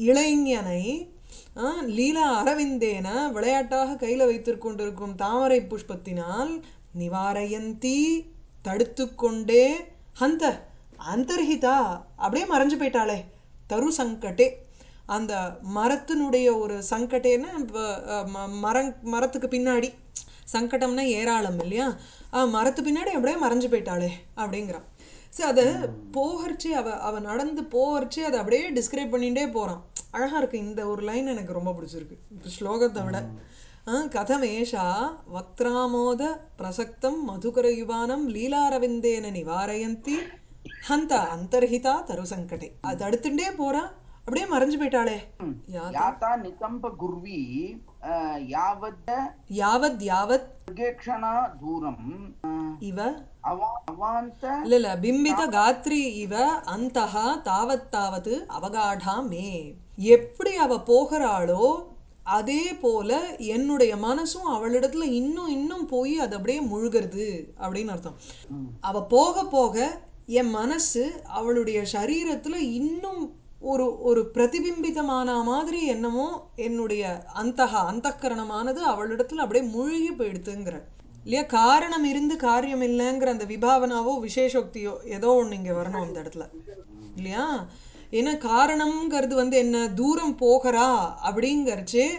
இளைஞனை ஆ, லீலா அரவிந்தேன விளையாட்டாக கையில் வைத்துக்கொண்டிருக்கும் தாமரை புஷ்பத்தினால் நிவாரயந்தி தடுத்து கொண்டே ஹந்த அந்தர்ஹிதா அப்படியே மறைஞ்சு போயிட்டாளே தரு சங்கட்டே அந்த மரத்தினுடைய ஒரு சங்கட்டேன்னு வ- அஹ் ம- மரங் மரத்துக்கு பின்னாடி சங்கடம்னா ஏராளம் இல்லையா ஆ, மரத்து பின்னாடி அப்படியே மறைஞ்சு போயிட்டாளே அப்படிங்கிறான் சரி அதை போகர்ச்சி அவ அவ நடந்து போகர்ச்சி அதை அப்படியே டிஸ்கிரைப் பண்ணிகிட்டே போகிறான் அழகாக இருக்கு இந்த ஒரு லைன் எனக்கு ரொம்ப பிடிச்சிருக்கு இந்த ஸ்லோகத்தை விட ஆ, கதம் ஏஷா வக்திராமோத பிரசக்தம் மதுகரயுவானம் லீலாரவிந்தேன நிவாரயந்தி ஹந்த அந்தர்ஹிதா தரு சங்கடே அது தடுத்துட்டே போறா அப்படியே மறைஞ்சு போயிட்டாளே யா- याता निकम्प गुर्वी अ, यावद् யாவத் யாவத் मृगेक्षणा दूरम् अ, இவ अवा- अवान्त இல்ல இல்ல பிம்பித காத்ரி இவ அந்தஹா தாவத் தாவது அவகாடா மே எப்படி அவ போகிறாளோ அதே போல என்னுடைய மனசும் அவளிடத்துல இன்னும் இன்னும் போய் அது அப்படியே முழுகிறது அப்படின்னு அர்த்தம் அவ போக போக என் மனசு அவளுடைய சரீரத்துல இன்னும் ஒரு ஒரு பிரதிபிம்பிதமான மாதிரி என்னமோ என்னுடைய அந்தகா அந்தக்கரணமானது அவளிடத்துல அப்படியே மூழ்கி போயிடுதுங்கிற இல்லையா காரணம் இருந்து காரியம் இல்லைங்கிற அந்த விபாவனாவோ விசேஷோக்தியோ ஏதோ ஒன்று இங்கே வரணும் அந்த இடத்துல இல்லையா ஏன்னா காரணம்ங்கிறது வந்து என்ன தூரம் போகிறா அப்படிங்கிறச்சே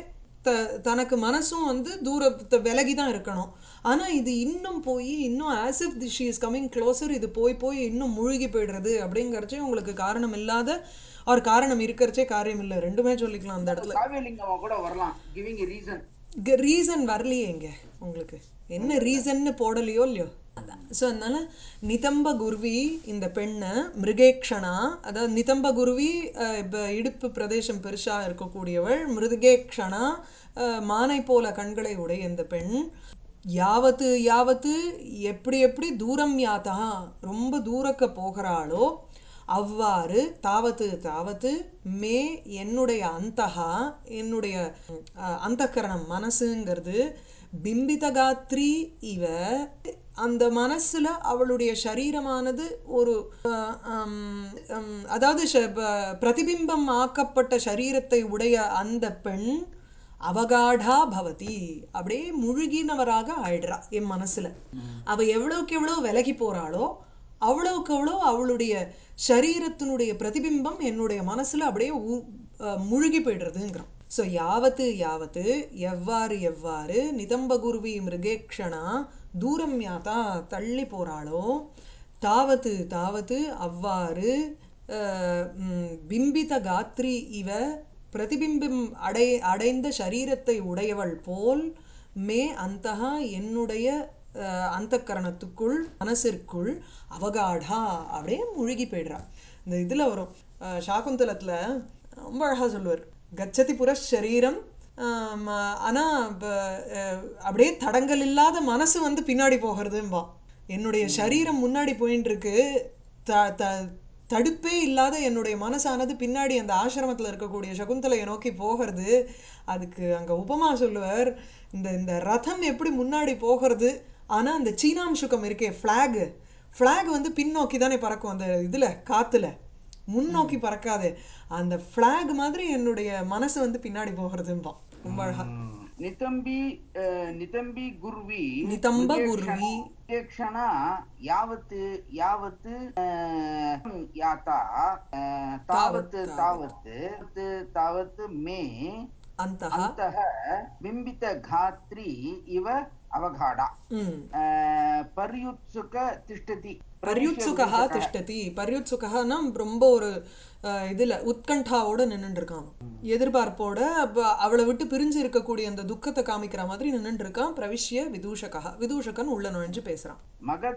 த தனக்கு மனசும் வந்து தூரத்தை விலகி தான் இருக்கணும் ஆனா இது இன்னும் போய் இன்னும் as if the she is coming closer இது போய் போய் இன்னும் மூழ்கி போயிடுறது அப்படிங்கறச்சே உங்களுக்கு காரணம் இல்லாத ஒரு காரணம் இருக்கிறச்சே காரியம் இல்லை ரெண்டுமே சொல்லிக்கலாம் அந்த இடத்துல காவியலிங்கமா கூட வரலாம் கிவிங் எ ரீசன் ரீசன் வரலையே இங்க உங்களுக்கு என்ன ரீசன்னு போடலையோ இல்லையோ ஸோ அதனால நிதம்ப குருவி இந்த பெண்ணை மிருகேக்ஷனா அதாவது நிதம்ப குருவி அஹ், இப்ப இடுப்பு பிரதேசம் பெருசா இருக்கக்கூடியவள் மிருகேக்ஷனா அஹ், மானை போல கண்களை உடைய இந்த பெண் யாவத்து யாவத்து எப்படி எப்படி தூரம் யாத்தா ரொம்ப தூரக்க போகிறாளோ அவ்வாறு தாவத்து தாவத்து மே என்னுடைய அந்தகா என்னுடைய அஹ், அந்தக்கரணம் மனசுங்கிறது பிம்பித காத்ரி இவ அந்த மனசுல அவளுடைய சரீரமானது ஒரு அஹ், ஹம், ஹம், அதாவது ச- ப- பிரதிபிம்பம் ஆக்கப்பட்ட சரீரத்தை உடைய அந்த பெண் அவகாடா பவதி அப்படியே முழுகினவராக ஆயிடுறா என் மனசுல அவ எவ்வளவுக்கு எவ்வளவு விலகி போறாளோ அவ்வளவுக்கு அவ்வளோ அவளுடைய சரீரத்தினுடைய பிரதிபிம்பம் என்னுடைய மனசுல அப்படியே ஊ- அஹ் முழுகி போயிடுறதுங்கிறான் ஸோ யாவத்து யாவத்து எவ்வாறு எவ்வாறு நிதம்பகுருவி மிருகேக்ஷனா தூரம் யாத்தா தள்ளி போறாளோ தாவத்து தாவத்து அவ்வாறு அஹ், ம், பிம்பித காத்ரி இவ பிரதிபிம்பம் அடை அடைந்த சரீரத்தை உடையவள் போல் மே அந்தகா என்னுடைய அஹ், அந்தக்கரணத்துக்குள் மனசிற்குள் அவகாடா அப்படியே முழுகி போயிடுறா இந்த இதுல வரும் அஹ், சாகுந்தலத்துல ரொம்ப அழகா சொல்லுவார் கச்சதி புற சரீரம் ஆம், ஆனா இப்ப, அஹ், அப்படியே தடங்கல் இல்லாத மனசு வந்து பின்னாடி போகிறதும்பா என்னுடைய சரீரம் முன்னாடி போயின்னு இருக்கு த த தடுப்பே இல்லாத என்னுடைய மனசானது பின்னாடி அந்த ஆசிரமத்தில் இருக்கக்கூடிய சகுந்தலையை நோக்கி போகிறது அதுக்கு அங்கே உபமா சொல்லுவார் இந்த இந்த ரதம் எப்படி முன்னாடி போகிறது ஆனால் அந்த சீனாம்சுகம் இருக்கே ஃப்ளாகு ஃப்ளாக் வந்து பின்னோக்கி தானே பறக்கும் அந்த இதில் காற்றுல முன்னோக்கி பறக்காது அந்த ஃப்ளாக் மாதிரி என்னுடைய மனசு வந்து பின்னாடி போகிறதும்பா ரொம்ப அழகா நிதம்பி அஹ், நிதம்பி குருவி நிதம்ப குருவி. ಕ್ಷಣ ಯಾವತ್ ಯಾವತ್ ಅಹ್, ಯಾತಾ ಅಹ್, ತಾವತ್ ತಾವತ್ ತಾವತ್ ಮೇ அந்த ಅಂತಃ ಬಿಂಬಿತ ಘಾತ್ರಿ ಇವ ಅವಘಾಡ ம் ಅಹ್, ಪರ್ಯುತ್ಸುಕ ತಿಷ್ಟತಿ பர்யுத்சுகா திஷ்டதி பர்யுத்சுகான்னா ரொம்ப ஒரு அஹ், இதுல உத்கண்டாவோட நின்னுட்டு இருக்கான் எதிர்பார்ப்போட அப்ப அவளை விட்டு பிரிஞ்சு இருக்கக்கூடிய அந்த துக்கத்தை காமிக்கிற மாதிரி நின்னுட்டு இருக்கான் பிரவிஷ்ய விதூஷகா விதூஷகன் உள்ள நுழைஞ்சு பேசுறான் ಮಗಧ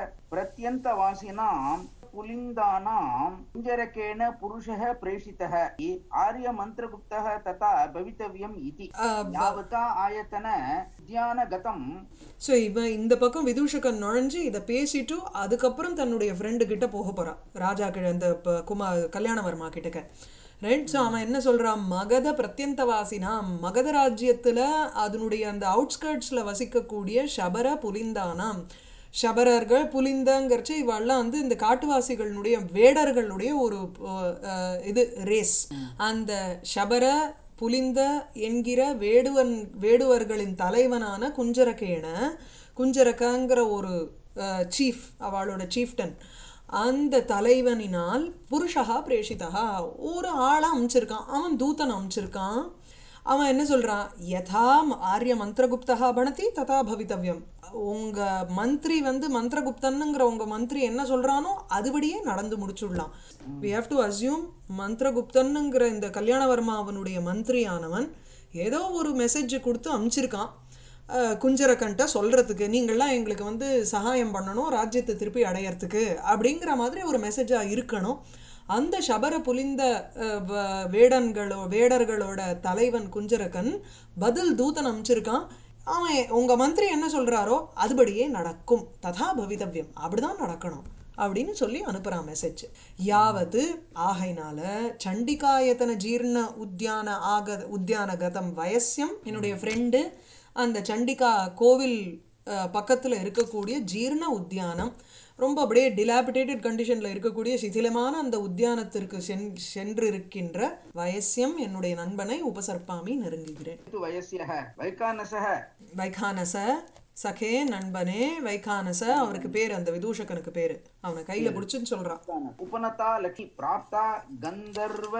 ಪ್ರತ್ಯಂತವಾಸಿನಾಂ पुलिन्दानां कुञ्जरकेण पुरुषः प्रेषितः आर्यमन्त्रगुप्तः तथा भवितव्यम् इति அஹ், यावता आयतन उद्यानगतं ஸோ இவன் இந்த பக்கம் விதூஷகன் நுழைஞ்சு இதை பேசிட்டு அதுக்கப்புறம் தன்னுடைய ஃப்ரெண்டு கிட்ட போக போறான் ராஜா கிட்ட இந்த ப- குமா கல்யாணவர்மா கிட்டக்க ரைட் ஸோ அவன் என்ன சொல்றான் மகத பிரத்யந்தவாசினா மகத ராஜ்யத்துல அதனுடைய அந்த அவுட்ஸ்கர்ட்ஸ்ல வசிக்கக்கூடிய ஷபர புலிந்தானாம் ஷபரர்கள் புலிந்தங்கிறச்சு இவெல்லாம் வந்து இந்த காட்டுவாசிகளுடைய வேடர்களுடைய ஒரு அஹ், இது ரேஸ் அந்த ஷபர புலிந்த என்கிற வேடுவன் வேடுவர்களின் தலைவனான குஞ்சரகேன குஞ்சரகங்கிற ஒரு சீஃப் அவளோட சீஃப்டன் அந்த தலைவனினால் புருஷா பிரேஷிதா ஒரு ஆளை அமைச்சிருக்கான் அவன் தூதன் அமைச்சிருக்கான் அவன் என்ன சொல்றான் யதா ஆரிய மந்திரகுப்தா பணதி ததா பவித்தவ்யம் உங்க மந்திரி வந்து மந்திரகுப்தன்னுங்கிற உங்க மந்திரி என்ன சொல்றானோ அதுபடியே நடந்து முடிச்சுடலாம் we have to assume மந்திரகுப்தன்னுங்கிற இந்த கல்யாணவர்மா அவனுடைய மந்திரியானவன் ஏதோ ஒரு மெசேஜ் கொடுத்து அனுப்பிச்சிருக்கான் அஹ், குஞ்சரக்கன்ட்ட சொல்றதுக்கு நீங்கள்லாம் எங்களுக்கு வந்து சகாயம் பண்ணணும் ராஜ்யத்தை திருப்பி அடையறதுக்கு அப்படிங்கிற மாதிரி ஒரு மெசேஜா இருக்கணும் அந்த சபர புலிந்த அஹ், வ- வேடன்களோ வேடர்களோட தலைவன் குஞ்சரக்கன் பதில் தூதன் அமைச்சிருக்கான் அவன் உங்க மந்திரி என்ன சொல்றாரோ அதுபடியே நடக்கும் ததா பவிதவ்யம் அப்படிதான் நடக்கணும் அப்படின்னு சொல்லி அனுப்புறான் மெசேஜ் யாவது ஆகையினால சண்டிகாயத்தன ஜீர்ண உத்தியான ஆக உத்தியான கதம் வயசியம் என்னுடைய ஃப்ரெண்டு அந்த சண்டிகா கோவில் அஹ், பக்கத்துல இருக்கக்கூடிய ஜீர்ண உத்தியானம் ரொம்ப அப்படியே டிலாபிடேட்டட் கண்டிஷன்ல இருக்கக்கூடிய சிதிலமான அந்த உத்தியானத்திற்கு சென் சென்றிருக்கின்ற வயசியம் என்னுடைய நண்பனை உபசர்ப்பாமி நெருங்குகிறேன் तु वयस्यः वैकानसः வைகானச சகே நண்பனே வைகானச அவருக்கு பேர் அந்த விதூஷகனுக்கு பேரு அவனை கையில பிடிச்சுன்னு சொல்றான் उपनता लक्ष्मी प्राप्ता गन्धर्व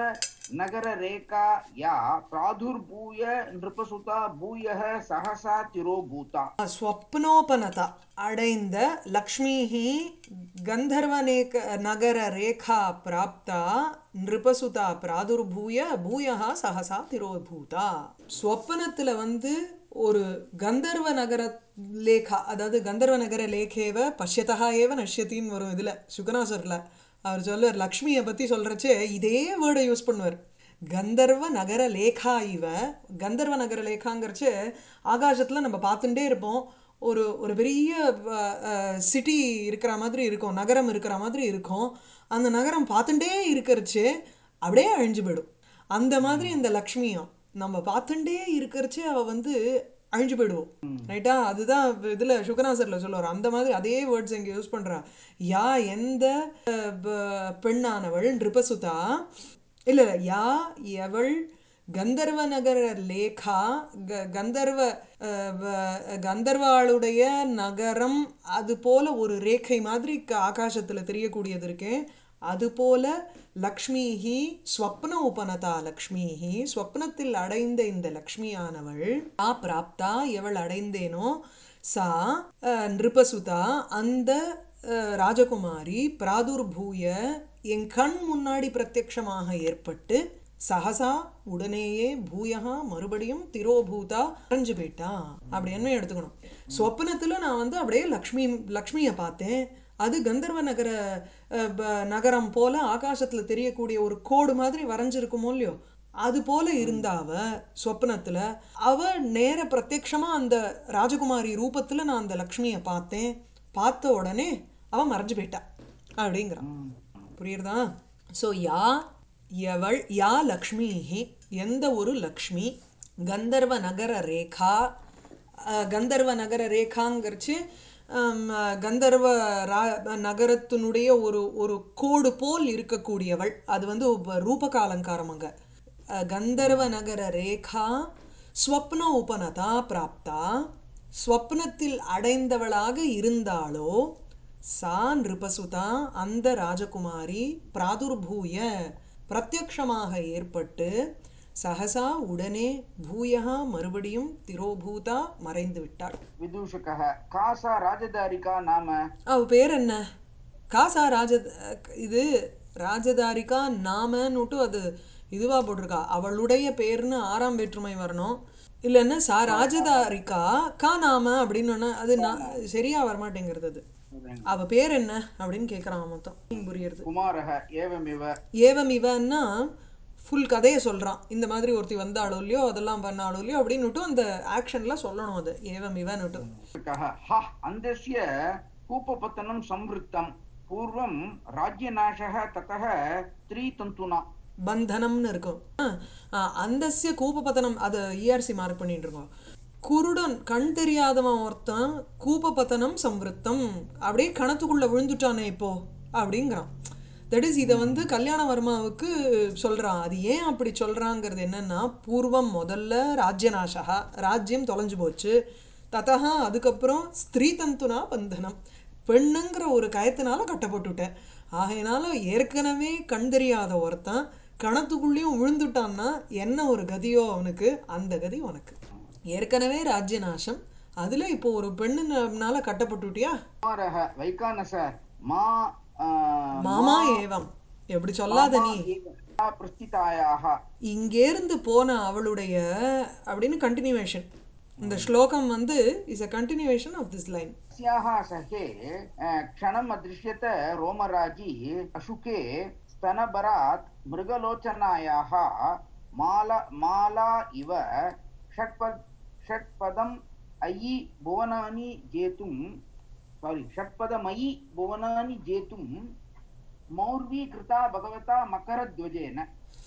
नगररेखा या प्रादुर्भूय नृपसुता भूयः सहसा तिरोभूता ஸ்வப்னோபனதா அடைந்த லக்ஷ்மிஹி கந்தர்வநேக நகர ரேகா பிராப்தா நிருபசுதா பிராதுர்பூய பூயஹா சஹசா திரோபூதா ஸ்வப்னத்துல வந்து ஒரு கந்தர்வ நகர லேகா அதாவது கந்தர்வ நகர லேகேவ பஷ்யதா ஏவ நஷ்யத்தின்னு வரும் இதுல சுகநாசர்ல அவர் சொல்லுவார் லக்ஷ்மியை பத்தி சொல்றச்சே இதே வேர்டை யூஸ் பண்ணுவார் கந்தர்வ நகர லேகா இவ கந்தர்வ நகர லேகாங்கிறச்சு ஆகாசத்தில் நம்ம பார்த்துட்டே இருப்போம் ஒரு ஒரு பெரிய சிட்டி இருக்கிற மாதிரி இருக்கும் நகரம் இருக்கிற மாதிரி இருக்கும் அந்த நகரம் பார்த்துட்டே இருக்கிறச்சு அப்படியே அழிஞ்சு போயிடும் அந்த மாதிரி இந்த லக்ஷ்மியும் நம்ம பார்த்துட்டே இருக்கிறச்சு அவள் வந்து அழிஞ்சு போயிடுவோம் ரைட்டா அதுதான் இதில் சுகநாசரில் சொல்லுவார் அந்த மாதிரி அதே வேர்ட்ஸ் இங்கே யூஸ் பண்ணுறா யா எந்த அஹ், ப- பெண்ணானவள் நிருபசுதா இல்லை இல்லை யா எவள் கந்தர்வ நகர லேகா க கந்தர்வ அஹ், வ- கந்தர்வாளுடைய நகரம் அது போல ஒரு ரேகை மாதிரி க- ஆகாசத்துல தெரியக்கூடியது இருக்கே அதுபோல லக்ஷ்மிஹி ஸ்வப்ன உபனதா லக்ஷ்மிஹி ஸ்வப்னத்தில் அடைந்த இந்த லக்ஷ்மியானவள் ஆ பிராப்தா எவள் அடைந்தேனோ சா அஹ், நிருபசுதா அந்த அஹ், ராஜகுமாரி பிராதுர்பூய என் கண் முன்னாடி பிரத்யக்ஷமாக ஏற்பட்டு சஹசா உடனேயே பூயகா மறுபடியும் திரோபூதா அரைஞ்சு போயிட்டா அப்படின்னு எடுத்துக்கணும் சொப்பனத்துல நான் வந்து அப்படியே லக்ஷ்மி லக்ஷ்மியை பார்த்தேன் அது கந்தர்வ நகர அஹ், ப- நகரம் போல ஆகாசத்துல தெரியக்கூடிய ஒரு கோடு மாதிரி வரைஞ்சிருக்குமோ இல்லையோ அது போல இருந்தா அவ சொப்னத்துல அவ நேர பிரத்யக்ஷமா அந்த ராஜகுமாரி ரூபத்துல நான் அந்த லக்ஷ்மியை பார்த்தேன் பார்த்த உடனே அவ மறைஞ்சு போயிட்டா அப்படிங்கிறான் புரியுறதா ஸோ யா எவள் யா லக்ஷ்மிஹி எந்த ஒரு லக்ஷ்மி கந்தர்வ நகர ரேகா அஹ், கந்தர்வ நகர ரேகாங்கிறச்சு ஹம், கந்தர்வ ரா நகரத்தினுடைய ஒரு ஒரு கோடு போல் இருக்கக்கூடியவள் அது வந்து உப- ரூபகாலங்காரம் அங்க அஹ், கந்தர்வ நகர ரேகா ஸ்வப்ன உபனதா பிராப்தா ஸ்வப்னத்தில் அடைந்தவளாக இருந்தாளோ சா நிருபசுதா அந்த ராஜகுமாரி பிராதுர்பூய பிரத்யக்ஷமாக ஏற்பட்டு சகசா உடனே பூயகா மறுபடியும் திரோபூதா மறைந்து விட்டாள் विदूषकः का सा राजदारिका नाम அவ பேர் என்ன காசா ராஜ இது ராஜதாரிகா நாமன்னுட்டு அது இதுவா போட்டிருக்கா அவளுடைய பேர்னு ஆறாம் வேற்றுமை வரணும் இல்லைன்னா சா ராஜதாரிகா கா நாம அப்படின்னு ஒண்ணு அது நான் சரியா வரமாட்டேங்கிறது அது அவ பேர் என்ன அப்படின்னு கேட்குறான் மொத்தம் புரியுறது कुमारः एवमिव ஏவம் இவன்னா ஃபுல் கதையை சொல்றான் இந்த மாதிரி ஒருத்தி வந்தாளோ இல்லையோ அதெல்லாம் பண்ணாளோ இல்லையோ அப்படின்னுட்டு அந்த ஆக்ஷன்ல சொல்லணும் அது ஏவம் இவன்னுட்டு कः ह अन्धस्य कूपपतनं संवृत्तं पूर्वं राज्यनाशः ततः त्रितन्तुना பந்தனம்னு இருக்கும் ஆ, அந்தஸ்ய கூபபதனம் அதை இஆர்சி மார்க் பண்ணிட்டு இருக்கோம் குருடன் கண் தெரியாதவன் ஒருத்தன் கூபபதனம் சம்வருத்தம் அப்படியே கணத்துக்குள்ள விழுந்துட்டானே இப்போ அப்படிங்கிறான் தட் இஸ் இதை வந்து கல்யாணவர்மாவுக்கு சொல்றான் அது ஏன் அப்படி சொல்றாங்கிறது என்னன்னா பூர்வம் முதல்ல ராஜ்யநாசகா ராஜ்யம் தொலைஞ்சு போச்சு ததா அதுக்கப்புறம் ஸ்திரீ தந்துனா பந்தனம் பெண்ணுங்கிற ஒரு கயத்தினால கட்டப்பட்டுட்டேன் ஆகையினால ஏற்கனவே கண் தெரியாத ஒருத்தன் கணத்துக்குள்ளேயும் விழுந்துட்டான்னா என்ன ஒரு கதியோ அவனுக்கு அந்த கதி உனக்கு ஏற்கனவே ராஜ்ய நாசம் அதுல இப்போ ஒரு பெண்ணுனால கட்டப்பட்டுட்டியா कुमारः वैकानस मा आ, மாமா ஏவம் எப்படி சொல்லாத நீ एव सा प्रस्थितायाः இங்கேருந்து போன அவளுடைய அப்படின்னு கண்டினியூவேஷன் இந்த ஸ்லோகம் வந்து is a continuation of this line अस्याः सखे आ, क्षणम् अदृश्यत रोमराजी अशुके स्तनबरात् मृगलोचनायाः माला माला इव षट्पद षट्पदम् अयि भुवनानि जेतुं सारी षट्पदमयि भुवनानि जेतुं मौर्वीकृता भगवता मकरध्वजेन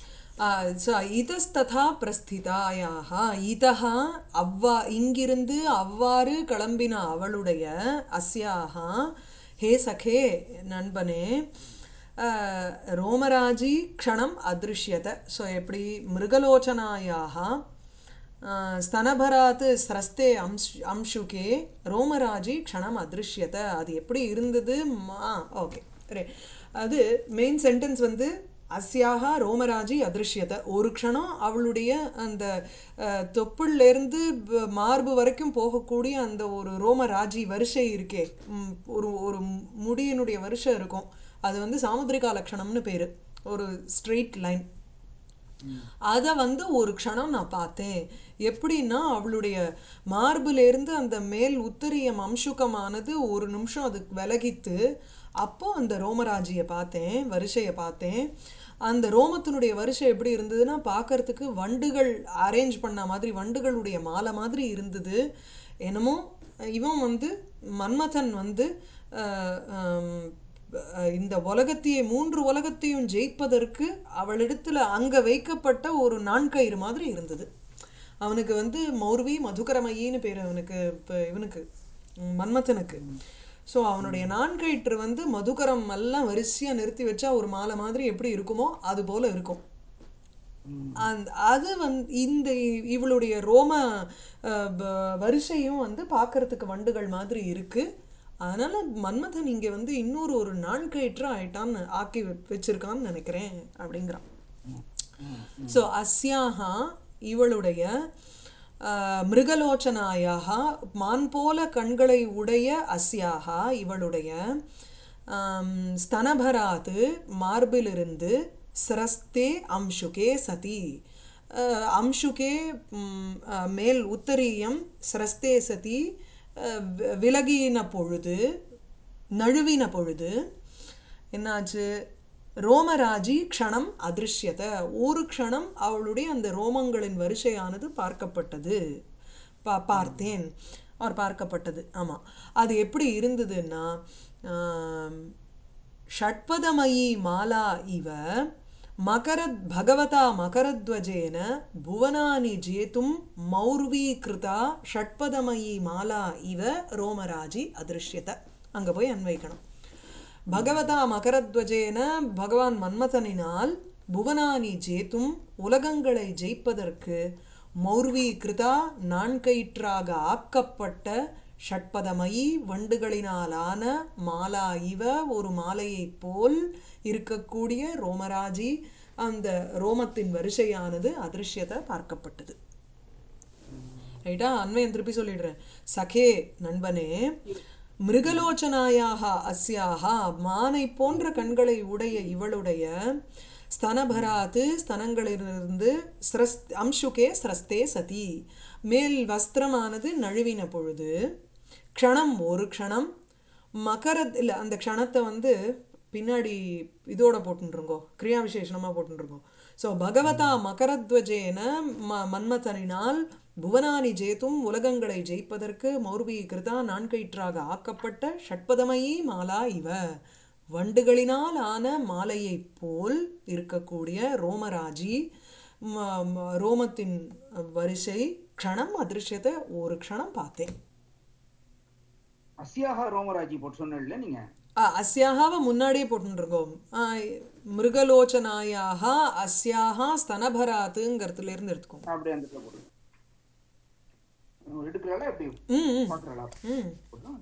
ஸோ இதஸ்ததா பிரஸ்திதாயாக இதஹா அவ்வா இங்கிருந்து அவ்வாறு கிளம்பின அவளுடைய அஸ்யாக ஹே சகே நண்பனே அஹ், ரோமராஜி க்ஷணம் அதிருஷ்யத ஸோ எப்படி மிருகலோச்சனாயாக அஹ், ஸ்தனபராத் ஸ்ரஸ்தே அம்ஷ் அம்சுகே ரோமராஜி க்ஷணம் அதிருஷ்யத அது எப்படி இருந்தது மா ஓகே ரே அது மெயின் சென்டென்ஸ் வந்து அஸ்யாக ரோமராஜி அதிருஷ்யத்தை ஒரு க்ஷணம் அவளுடைய அந்த அஹ், தொப்புள்லேருந்து ப- மார்பு வரைக்கும் போகக்கூடிய அந்த ஒரு ரோமராஜி வரிசை இருக்கே ம், ஒரு ஒரு முடியினுடைய வரிசை இருக்கும் அது வந்து சாமுத்திரிகா லட்சணம்னு பேர் ஒரு ஸ்ட்ரெயிட் லைன் அதை வந்து ஒரு க்ஷணம் நான் பார்த்தேன் எப்படின்னா அவளுடைய மார்பிலேருந்து அந்த மேல் உத்தரியம் அம்சுகமானது ஒரு நிமிஷம் அது விலகித்து அப்போ அந்த ரோமராஜியை பார்த்தேன் வரிசையை பார்த்தேன் அந்த ரோமத்தினுடைய வரிசை எப்படி இருந்ததுன்னா பார்க்கறதுக்கு வண்டுகள் அரேஞ்ச் பண்ண மாதிரி வண்டுகளுடைய மாலை மாதிரி இருந்தது என்னமோ இவன் வந்து மன்மதன் வந்து அஹ், ஹம், அஹ் இந்த உலகத்தையே மூன்று உலகத்தையும் ஜெயிப்பதற்கு அவளிடத்துல அங்க வைக்கப்பட்ட ஒரு நான்கயிறு மாதிரி இருந்தது அவனுக்கு வந்து மௌர்வி மதுகரமயின்னு பேர் அவனுக்கு இப்போ இவனுக்கு ம், மன்மதனுக்கு ஸோ அவனுடைய நான்கயிற்று வந்து மதுகரம் எல்லாம் வரிசையாக நிறுத்தி வச்சா ஒரு மாலை மாதிரி எப்படி இருக்குமோ அது போல இருக்கும் அந்த அது வந்து இந்த இவளுடைய ரோம அஹ், ப- வரிசையும் வந்து பார்க்கறதுக்கு வண்டுகள் மாதிரி இருக்கு அதனால மன்மதன் இங்க வந்து இன்னொரு ஒரு நான்கயிற்று ஆயிட்டான்னு ஆக்கி வ- வச்சிருக்கான்னு நினைக்கிறேன் அப்படிங்கிறான் ஸோ அஸ்யாஹா இவளுடைய ஆஹ், மிருகலோச்சனாயாக மான் போல கண்களை உடைய அஸ்யாஹா இவளுடைய ஆம், ஸ்தனபராத்து மார்பிலிருந்து சிரஸ்தே அம்சுகே சதி அஹ், அம்சுகே ம், அஹ், மேல் உத்தரீயம் சிரஸ்தே சதி அஹ், வி- விலகின பொழுது நழுவின பொழுது என்னாச்சு ரோமராஜி க்ஷணம் அதிருஷ்யத ஒரு க்ஷணம் அவளுடைய அந்த ரோமங்களின் வரிசையானது பார்க்கப்பட்டது பா பார்த்தேன் அவர் பார்க்கப்பட்டது ஆமாம் அது எப்படி இருந்ததுன்னா ஆம், ஷட்பதமயி மாலா இவ மகரத் பகவதா மகரத்வஜேன புவனானி ஜேதும் மௌர்வீகிருதா ஷட்பதமயி மாலா இவ ரோமராஜி அதிருஷ்யத அங்கே போய் அன்வைக்கணும் பகவதா மகரத்வஜேன பகவான் மன்மதனினால் புவனானி ஜேத்தும் உலகங்களை ஜெயிப்பதற்கு மௌர்வி கிருதா நான்கயிற்றாக ஆக்கப்பட்ட ஷட்பதமயி வண்டுகளினாலான மாலா இவ ஒரு மாலையைப் போல் இருக்கக்கூடிய ரோமராஜி அந்த ரோமத்தின் வரிசையானது அதிருஷ்யத்தை பார்க்கப்பட்டது ரைட்டா அன்வயம் திருப்பி சொல்லிடுறேன் சகே நண்பனே மிருகலோச்சனாயாக அஸ்யாக மானை போன்ற கண்களை உடைய இவளுடைய ஸ்தனபராத்து ஸ்தனங்களிலிருந்து ஸ்ரஸ் அம்சுகே ஸ்ரஸ்தே சதி மேல் வஸ்திரமானது நழுவின பொழுது க்ஷணம் ஒரு க்ஷணம் மகரத் இல்லை அந்த க்ஷணத்தை வந்து பின்னாடி இதோட போட்டுருங்கோ கிரியா விசேஷணமாக போட்டுருங்கோ ஸோ பகவதா மகரத்வஜேன ம மன்மதனினால் புவனானி ஜேத்தும் உலகங்களை ஜெயிப்பதற்கு மௌர்வி கிருதா நான்கயிற்றாக ஆக்கப்பட்ட ஷட்பதமயி மாலா இவ வண்டுகளினால் ஆன மாலையைப் போல் இருக்கக்கூடிய ரோமராஜி ம- ம- ரோமத்தின் வரிசை க்ஷணம் அதிருஷ்யத்தை ஒரு க்ஷணம் பார்த்தேன் அஸ்யாக ரோமராஜி போட்டு சொன்னல நீங்க ஆ, அஸ்யாகாவை முன்னாடியே போட்டுருக்கோம் மிருகலோச்சனாயாக அஸ்யாகா ஸ்தனபராத்துங்கிறதுல இருந்து எடுத்துக்கோங்க அப்படியே அந்த இடத்துல போடு எடுக்கிறாளா எப்படி ம் ம், பாக்குறாளா ம்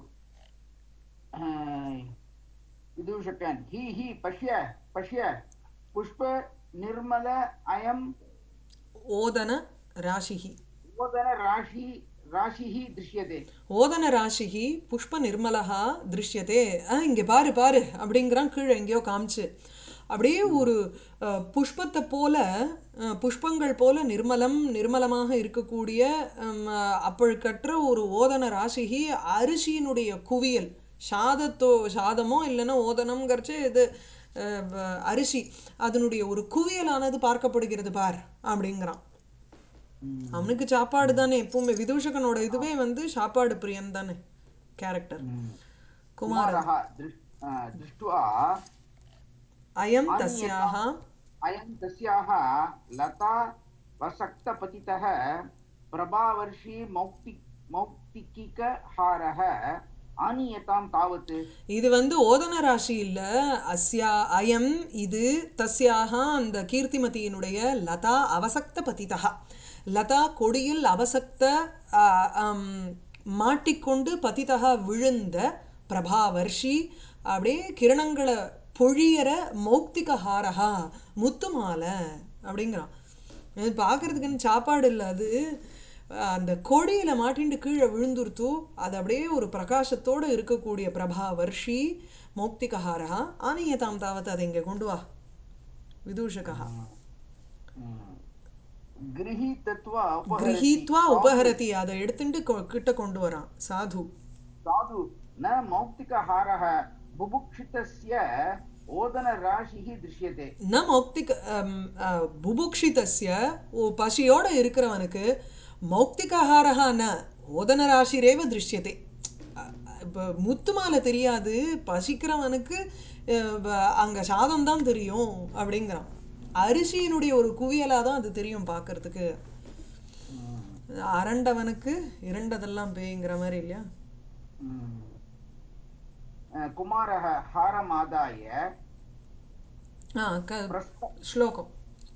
विदूषकान् हि हि पश्य पश्य पुष्प निर्मल अयम् ஓதன ராசிஹி ओदन राशि राशिः दृश्यते ஓதன ராசிஹி புஷ்ப நிர்மலஹா திருஷ்யத்தே ஆ இங்கே பாரு பாரு அப்படிங்கிறான் கீழே எங்கேயோ காமிச்சு அப்படியே ஒரு அஹ், புஷ்பத்தை போல அஹ், புஷ்பங்கள் போல நிர்மலம் நிர்மலமாக இருக்கக்கூடிய ஹம், அஹ், அப்பழுக்கற்ற ஒரு ஓதன ராசிகி அரிசியினுடைய குவியல் சாதத்தோ சாதமோ இல்லைன்னா ஓதனம்ங்கிறச்சு இது அஹ், வ- அரிசி அதனுடைய ஒரு குவியலானது பார்க்கப்படுகிறது பார் அப்படிங்கிறான் அவனுக்கு சாப்பாடு தானே எப்பவுமே விதூஷகனோட இதுவே வந்து சாப்பாடு பிரியன் தானே கேரக்டர் குமாரன் कुमारः दृष्- आ, दृष्ट्वा அயம் தஸ்யாக अयं तस्याः लता वसक्तपतितः प्रभावर्षी मौक्ति मौक्तिकिकहारः आनीयतां तावत् இது வந்து ஓதன ராசி இல்ல அஸ்யா அயம் இது தஸ்யாக அந்த கீர்த்திமதியினுடைய லதா அவசக்த பதிதா லதா கொடியில் அவசக்த ஆ, ஆம், மாட்டிக்கொண்டு பதிதா விழுந்த பிரபாவர்ஷி அப்படியே கிரணங்களை பொழியற மௌக்திக ஹாரஹா முத்து மாலை அப்படிங்கிறான் இது பார்க்கறதுக்குன்னு சாப்பாடு இல்லை அது அஹ், அந்த கொடியில் மாட்டிண்டு கீழே விழுந்துருத்து அது அப்படியே ஒரு பிரகாசத்தோடு இருக்கக்கூடிய பிரபா வர்ஷி மௌக்திக ஹாரஹா ஆனியதாம் தாவத் அதை இங்கே கொண்டு வா விதூஷகா गृहीतत्वा उपहरति கிரகீத்வா உபஹரதி அதை எடுத்துட்டு கொ- கிட்ட கொண்டு வரான் சாது साधु न मौक्तिकहारः बुभुक्षितस्य ओदनराशिः दृश्यते ந மௌக்திக அம், அ, புபுக்ஷிதஸ்ய ஓ பசியோட இருக்கிறவனுக்கு மௌக்திகாரஹா ந ஓதன ராசிரேவ திருஷ்யத்தை இப்போ முத்து மாலை தெரியாது பசிக்கிறவனுக்கு அஹ், வ- அங்க சாதம் தான் தெரியும் அப்படிங்கிறான் அரிசியினுடைய ஒரு குவியலாக தான் அது தெரியும் பார்க்கறதுக்கு அரண்டவனுக்கு இரண்டதெல்லாம் பேய்ங்கிற மாதிரி இல்லையா कुमारः हारमादाय ஆ க प्रस्थ ஸ்லோகம்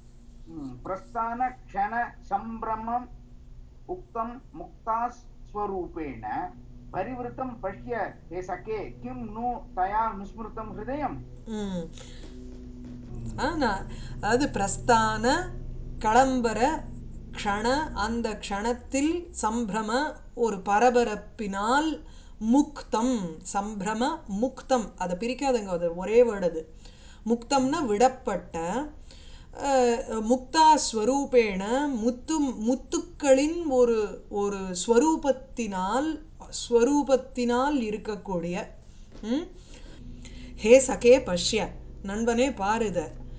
प्रस्थानक्षणसम्भ्रमम् उक्तं मुक्तास्वरूपेण परिवृतं पश्य हे सखे किं नु तया नुस्मृतं हृदयम् ம் ஆ, நான் அதாவது பிரஸ்தான களம்பர க்ஷண அந்த க்ஷணத்தில் சம்பிரம ஒரு பரபரப்பினால் முக்தம் சம்பிரம முக்தம் அதை பிரிக்காதுங்க அது ஒரே வேர்டு அது முக்தம்னா விடப்பட்ட அஹ், முக்தா ஸ்வரூபேண முத்து முத்துக்களின் ஒரு ஒரு ஸ்வரூபத்தினால் ஸ்வரூபத்தினால் இருக்கக்கூடிய ம்? ஹே சகே பஷ்ய நண்பனே பாருத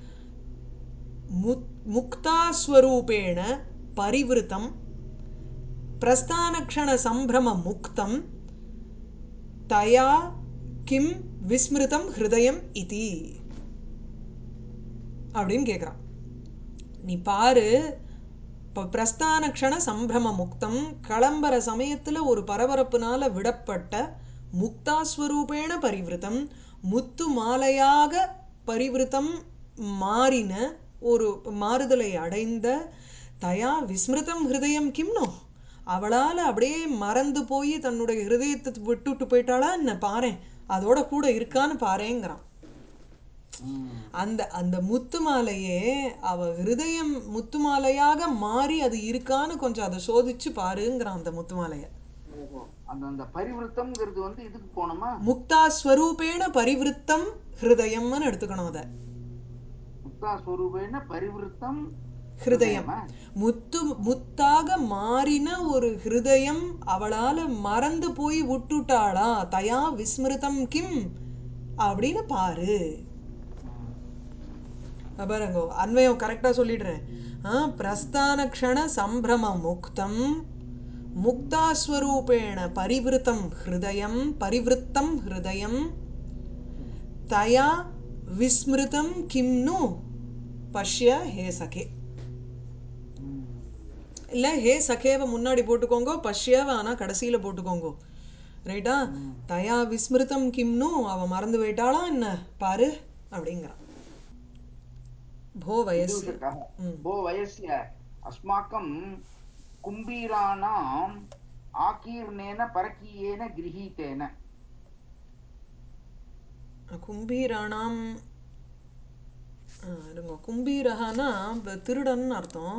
முக் முக்தாஸ்வரூபேண பரிவிருத்தம் பிரஸ்தானக்ஷண சம்பிரம முக்தம் தயா கிம் விஸ்மிருதம் ஹிருதயம் இதி அப்படின்னு கேட்குறான் நீ பாரு இப்போ பிரஸ்தான க்ஷண சம்பிரம முக்தம் கிளம்புற சமயத்தில் ஒரு பரபரப்புனால விடப்பட்ட முக்தாஸ்வரூபேண பரிவிருத்தம் முத்து மாலையாக பரிவிருத்தம் மாறின ஒரு மாறுதலை அடைந்த தயா விஸ்மிருதம் ஹிருதயம் கிம்னோ அவளால் அப்படியே மறந்து போய் தன்னுடைய ஹிருதயத்தை விட்டுட்டு போயிட்டாளா என்ன பாரேன் அதோட கூட இருக்கான்னு பாரேங்கிறான் அந்த அந்த முத்து மாலையே அவ ஹிருதயம் முத்து மாலையாக மாறி அது இருக்கான்னு கொஞ்சம் அதை சோதிச்சு பாருங்கிறான் அந்த முத்து மாலையை ஓஹோ அந்த அந்த பரிவிருத்தம்ங்கிறது வந்து இதுக்கு போனோமா முக்தா ஸ்வரூபேண பரிவிருத்தம் ஹிருதயம்னு எடுத்துக்கணும் அதை முக்தா ஸ்வரூபேன பரிவிருத்தம் ஹிருதயம் முத்து முத்தாக மாறின ஒரு ஹிருதயம் அவளால மறந்து போய் விட்டுட்டாளா தயா விஸ்மிருதம் கிம் அப்படின்னு பாரு பாருங்க அன்வயம் கரெக்டாக சொல்லிடுறேன் ஆ பிரஸ்தான க்ஷண சம்பிரம முக்தம் முக்தாஸ்வரூபேண பரிவிருத்தம் ஹிருதயம் பரிவிருத்தம் ஹிருதயம் தயா விஸ்மிருதம் கிம்னு பஷ்ய ஹே சகே இல்லை ஹே சகேவை முன்னாடி போட்டுக்கோங்க பஷ்யவை ஆனால் கடைசியில் போட்டுக்கோங்க ரைட்டா தயா விஸ்மிருதம் கிம்னு அவன் மறந்து போயிட்டாளா என்ன பாரு அப்படிங்கிறான் भो वयस्य विदूषकः भो वयस्य अस्माकं कुम्भीराणाम् आकीर्णेन परकीयेन गृहीतेन கும்பீராணாம் ஆ, இருங்க கும்பீரஹானா வ- திருடன்னு அர்த்தம்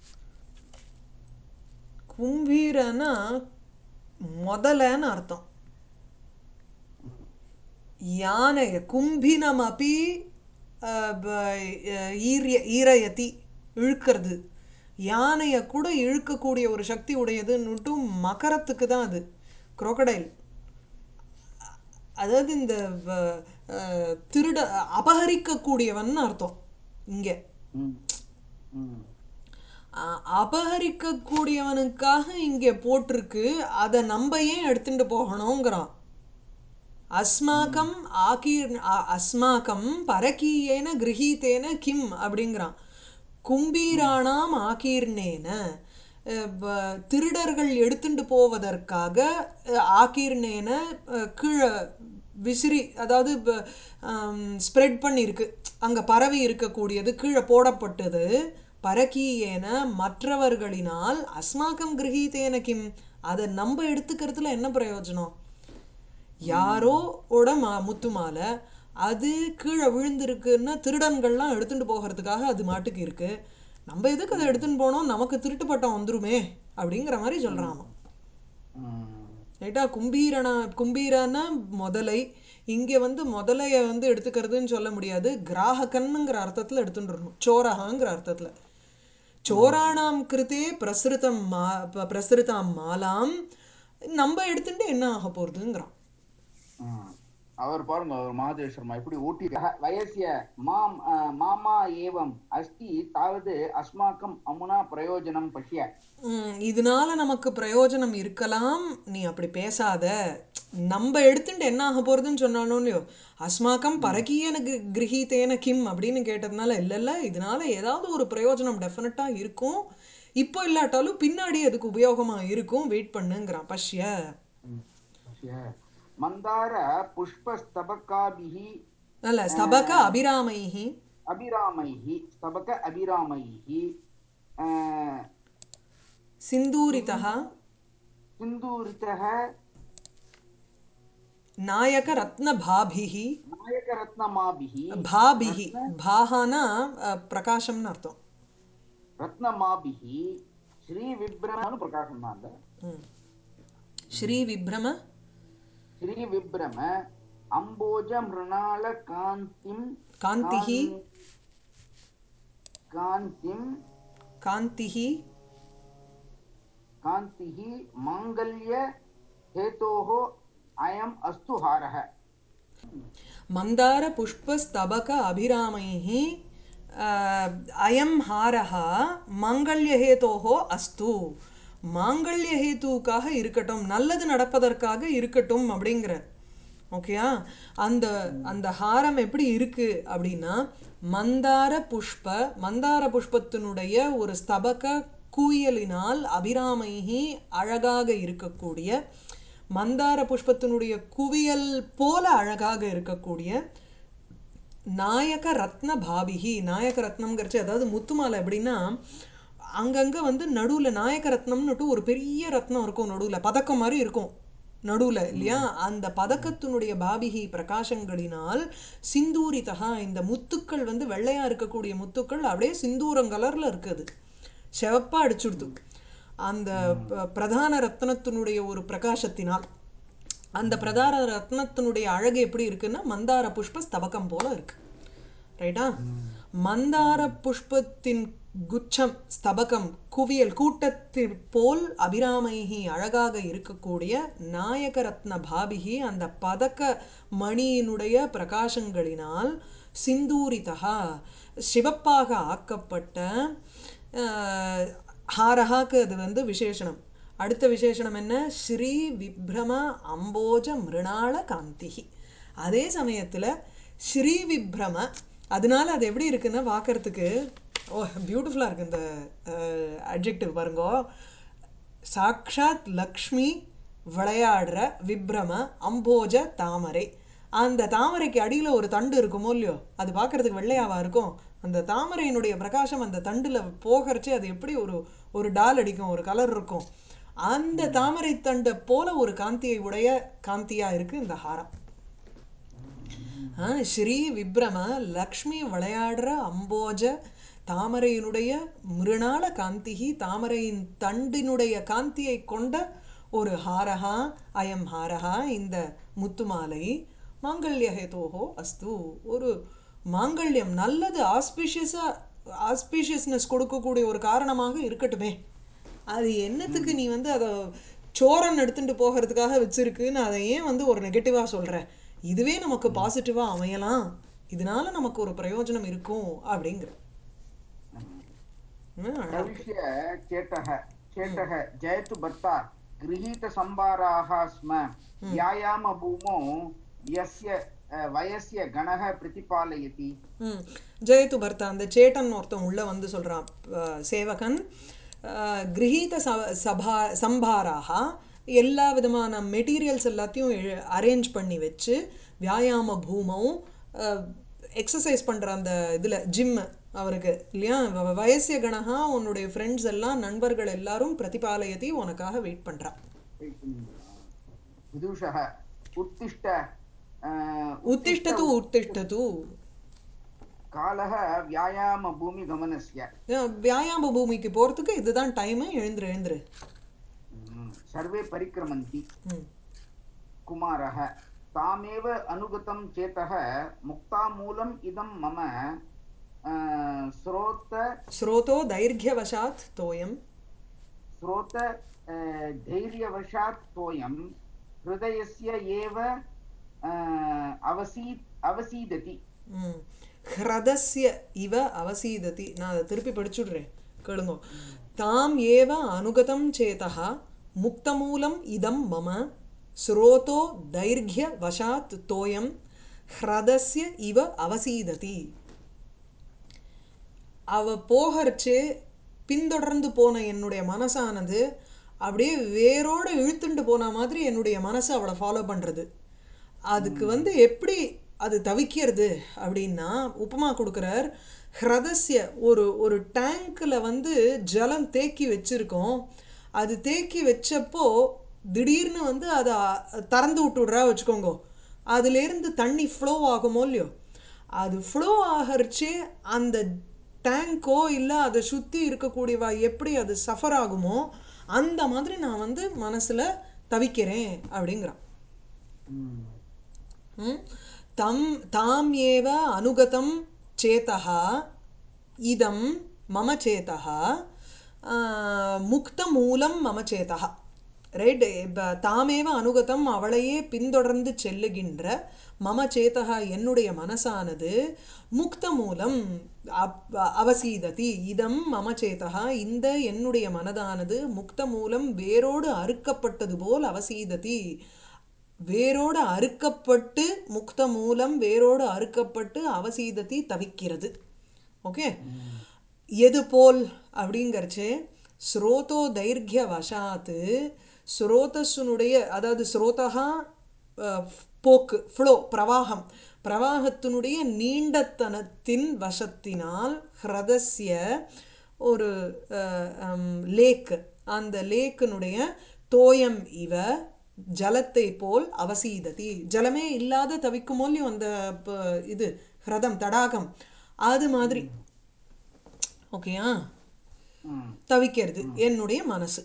கும்பீரனா முதலன்னு அர்த்தம் யானை கும்பினமபி ஆ, ப- ஆ, ஈரிய ஈரயதி இழுக்கிறது யானையை கூட இழுக்கக்கூடிய ஒரு சக்தி உடையதுன்னுட்டும் மகரத்துக்கு தான் அது crocodile அதாவது இந்த வ- அஹ், திருட அபகரிக்கக்கூடியவன் அர்த்தம் இங்கே அபகரிக்கக்கூடியவனுக்காக இங்கே போட்டிருக்கு அதை நம்ம ஏன் எடுத்துட்டு போகணுங்கிறான் அஸ்மாக்கம் ஆகீர் அ- அஸ்மாக்கம் பரக்கீயேன கிரகீத்தேன கிம் அப்படிங்கிறான் கும்பீராணாம் ஆகீர்ணேன அஹ், ப- திருடர்கள் எடுத்துட்டு போவதற்காக அஹ், ஆகீர்ணேன அஹ், கீழே விசிறி அதாவது ஸ்ப்ரெட் பண்ணியிருக்கு அங்கே பரவி இருக்கக்கூடியது கீழே போடப்பட்டது பரக்கீயேன மற்றவர்களினால் அஸ்மாக்கம் கிரகீத்தேன கிம் அதை நம்ம எடுத்துக்கிறதுல என்ன பிரயோஜனம் யாரோ ஓட மா முத்து மாலை அது கீழே விழுந்திருக்குன்னா திருடன்கள்லாம் எடுத்துட்டு போகிறதுக்காக அது மாட்டுக்கு இருக்கு நம்ம எதுக்கு அதை எடுத்துன்னு போனோம் நமக்கு திருட்டு பட்டம் வந்துருமே அப்படிங்கிற மாதிரி சொல்றான் அவன் ம். ரைட்டா கும்பீரனா கும்பீரனா முதலை இங்கே வந்து முதலைய வந்து எடுத்துக்கிறதுன்னு சொல்ல முடியாது கிராஹகன்னுங்கிற அர்த்தத்தில் எடுத்துட்டுருணும் சோரகாங்கிற அர்த்தத்தில் சோராணாம் கிருத்தே பிரசுரிதம் மா ப- பிரசுரிதாம் மாலாம் நம்ம எடுத்துட்டு என்ன ஆக போகிறதுங்கிறான் ம். அவர் பாருங்க அவர் மகாதேவ சர்மா எப்படி ஊட்டி வயசிய மாம் அஹ், மாமா ஏவம் அஸ்தி தாவது அஸ்மாக்கம் அமுனா பிரயோஜனம் பஷ்ய ம், இதனால நமக்கு பிரயோஜனம் இருக்கலாம் நீ அப்படி பேசாத நம்ம எடுத்துட்டு என்ன ஆக போறதுன்னு சொன்னாலும் இல்லையோ அஸ்மாக்கம் பரகீயன கிர- கிரகீதேன கிம் அப்படின்னு கேட்டதுனால இல்ல இல்ல இதனால ஏதாவது ஒரு பிரயோஜனம் டெஃபினட்டா இருக்கும் இப்போ இல்லாட்டாலும் பின்னாடி அதுக்கு உபயோகமா இருக்கும் வெயிட் பண்ணுங்கிறான் பஷ்ய ம். பஷ்ய மந்தார புஷ்பஸ்தபகாபிஹி அல்ல ஸ்தபக அபிராமைஹி அபிராமைஹி ஸ்தபக அபிராமைஹி அஹ், சிந்தூரிதா சிந்தூரிதः நாயக ரத்ன பாபிஹி நாயகரத்னமாபிஹி பாபிஹி பாஹானா அஹ், பிரகாசம்னு அர்த்தம் ரத்னமாபிஹி ஸ்ரீ விப்ரமனு பிரகாசம் தான் அந்த ம். ஸ்ரீ விப்ரம ஸ்ரீ விப்ரம அம்போஜ மிருணால காந்திம் காந்திஹி காந்திம் காந்திஹி காந்திஹி மாங்கல்ய ஹேதோஹோ அயம் அஸ்து ஹாரः மந்தார புஷ்ப ஸ்தபக அபிராமைः அஹ், அயம் ஹாரஹ மாங்கல்யஹேதோஹோ அஸ்து மாங்கல்யஹேத்துக்காக இருக்கட்டும் நல்லது நடப்பதற்காக இருக்கட்டும் அப்படிங்கிற ஓகேயா அந்த அந்த ஹாரம் எப்படி இருக்கு அப்படின்னா மந்தார புஷ்ப மந்தார புஷ்பத்தினுடைய ஒரு ஸ்தபக குவியலினால் அபிராமைஹி அழகாக இருக்கக்கூடிய மந்தார புஷ்பத்தினுடைய குவியல் போல அழகாக இருக்கக்கூடிய நாயக ரத்ன பாபிகி நாயக ரத்னம்ங்கிறச்சு அதாவது முத்துமாலை எப்படின்னா அங்கங்கே வந்து நடுவில் நாயக ரத்னம்னுட்டு ஒரு பெரிய ரத்னம் இருக்கும் நடுவில் பதக்கம் மாதிரி இருக்கும் நடுவில் இல்லையா அந்த பதக்கத்தினுடைய பாபிகி பிரகாசங்களினால் சிந்தூரிதா இந்த முத்துக்கள் வந்து வெள்ளையா இருக்கக்கூடிய முத்துக்கள் அப்படியே சிந்தூரம் கலர்ல இருக்குது சிவப்பா அடிச்சுடுது அந்த ப- பிரதான ரத்னத்தினுடைய ஒரு பிரகாசத்தினால் அந்த பிரதான ரத்னத்தினுடைய அழகு எப்படி இருக்குன்னா மந்தார புஷ்ப ஸ்தபகம் போல இருக்கு ரைட்டா மந்தார புஷ்பத்தின் குச்சம் ஸ்தபகம் குவியல் கூட்டத்தில் போல் அபிராமைகி அழகாக இருக்கக்கூடிய நாயக ரத்ன பாபிகி அந்த பதக்க மணியினுடைய பிரகாசங்களினால் சிந்தூரிதா சிவப்பாக ஆக்கப்பட்ட அஹ், ஹாரஹாக்கு அது வந்து விசேஷணம் அடுத்த விசேஷணம் என்ன ஸ்ரீ விப்ரம அம்போஜ மிருணாள காந்திகி அதே சமயத்தில் ஸ்ரீ விப்ரம அதனால அது எப்படி இருக்குன்னா பார்க்கறதுக்கு ஓ பியூட்டிஃபுல்லாக இருக்கு இந்த அட்ஜெக்டிவ் பாருங்கோ சாக்ஷாத் லக்ஷ்மி விளையாடுற விப்ரம அம்போஜ தாமரை அந்த தாமரைக்கு அடியில் ஒரு தண்டு இருக்குமோ இல்லையோ அது பார்க்கறதுக்கு வெள்ளையாவா இருக்கும் அந்த தாமரையினுடைய பிரகாசம் அந்த தண்டில் போகிறச்சே அது எப்படி ஒரு ஒரு டால் அடிக்கும் ஒரு கலர் இருக்கும் அந்த தாமரை தண்டை போல ஒரு காந்தியை உடைய காந்தியா இருக்கு இந்த ஹாரம் ஆ, ஸ்ரீ விப்ரம லக்ஷ்மி விளையாடுற அம்போஜ தாமரையினுடைய மிருணால காந்திகி தாமரையின் தண்டினுடைய காந்தியை கொண்ட ஒரு ஹாரஹா அயம் ஹாரஹா இந்த முத்துமாலை மாங்கல்ய ஹேதோஹோ அஸ்து ஒரு மாங்கல்யம் நல்லது ஆஸ்பிஷியஸாக ஆஸ்பிஷியஸ்னஸ் கொடுக்கக்கூடிய ஒரு காரணமாக இருக்கட்டுமே அது என்னத்துக்கு நீ வந்து அதை சோரன் எடுத்துட்டு போகிறதுக்காக வச்சிருக்குன்னு அதை ஏன் வந்து ஒரு நெகட்டிவாக சொல்கிற இதுவே நமக்கு பாசிட்டிவாக அமையலாம் இதனால நமக்கு ஒரு பிரயோஜனம் இருக்கும் அப்படிங்கிற ம், அழகா இருக்கு. प्रविश्य चेतः चेतः जयतु भर्ता गृहीतसम्भाराः स्म व्यायामभूमौ यस्य अ, वयस्य गणः प्रतिपालयति ம் ஜெயத்து பர்த்தா அந்த சேட்டன் ஒருத்தன் உள்ள வந்து சொல்றான் அஹ், சேவகன் அஹ், கிரகீத ச- சபா சம்பாராக எல்லா விதமான மெட்டீரியல்ஸ் எல்லாத்தையும் அரேஞ்ச் பண்ணி வச்சு வியாயாம பூமம் எக்ஸசைஸ் பண்ணுற அந்த இதில் ஜிம் அவருக்கு இல்லையா வ- வயசிய கணகா உன்னுடைய ஃப்ரெண்ட்ஸ் எல்லாம் நண்பர்கள் எல்லாரும் பிரதிபாலயத்தை உனக்காக வெயிட் பண்ணுறா विदुषः उत्तिष्ठ अ, உத்திஷ்டது உத்திஷ்டது कालः व्यायामभूमिगमनस्य அஹ் வியாயாம பூமிக்கு போகிறதுக்கு இதுதான் டைமு எழுந்துரு எழுந்துரு हम्म, सर्वे परिक्रमन्ति ம் कुमारः तामेव अनुगतं चेतः मुक्तामूलम् इदं मम अ, स्रोत ஸ்ரோதோ தைர்घ्यवशात् तोयं स्रोत अ, धैर्यवशात् तोयं हृदयस्य एव अ, अवसी अवसीदति ம் ஹ்ரதஸ்ய இவ அவசீததி நான் அதை திருப்பி படிச்சுடுறேன் கேளுங்க தாம் ஏவ அனுகதம் சேதா முக்தமூலம் இதம் மம ஸ்ரோதோ தைர்घ्य வசாத் தோயம் ஹ்ரதஸ்ய இவ அவசீததி அவ போகறச்சே பின்தொடர்ந்து போன என்னுடைய மனசானது அப்படியே வேரோட இழுத்துண்டு போன மாதிரி என்னுடைய மனசு அவளை ஃபாலோ பண்ணுறது அதுக்கு வந்து எப்படி அது தவிக்கிறது அப்படின்னா உப்புமா கொடுக்குறார் ஹ்ரதஸ்ய ஒரு ஒரு டேங்க்கில் வந்து ஜலம் தேக்கி வச்சுருக்கோம் அது தேக்கி வச்சப்போ திடீர்னு வந்து அதை அ- திறந்து விட்டுடுறா வச்சுக்கோங்க அதுலேருந்து தண்ணி ஃப்ளோ ஆகுமோ இல்லையோ அது ஃப்ளோ ஆகறச்சே அந்த டேங்கோ இல்லை அதை சுற்றி இருக்கக்கூடியவா எப்படி அது சஃபர் ஆகுமோ அந்த மாதிரி நான் வந்து மனசில் தவிக்கிறேன் அப்படிங்கிறான் हम्म, ம்? தம் தாம் ஏவ அனுகதம் சேதः இதம் மம சேதः முக்தமூலம் மம சேதः ரைட் இப்போ தாமேவ அனுகதம் அவளையே பின்தொடர்ந்து செல்லுகின்ற மம சேதக என்னுடைய மனசானது முக்த மூலம் அப் அவசீததி இதம் மம சேதகா இந்த என்னுடைய மனதானது முக்த மூலம் வேரோடு அறுக்கப்பட்டது போல் அவசீததி வேரோடு அறுக்கப்பட்டு முக்த மூலம் வேரோடு அறுக்கப்பட்டு அவசீதத்தை தவிக்கிறது ஓகே எது போல் அப்படிங்கிறச்சே ஸ்ரோதோ தைர்கிய வசாத்து ஸ்ரோதஸுனுடைய அதாவது ஸ்ரோதகா அஹ், போக்கு ஃப்ளோ பிரவாகம் பிரவாகத்தினுடைய நீண்டத்தனத்தின் வசத்தினால் ஹ்ரதஸ்ய ஒரு லேக் அந்த லேக்கினுடைய தோயம் இவ ஜலத்தை போல் அவசீததி ஜலமே இல்லாத தவிக்குமோ இல்லையோ அந்த ப- இது ஹ்ரதம் தடாகம் அது மாதிரி ஓகேயா हम्म, தவிக்கிறது என்னுடைய மனசு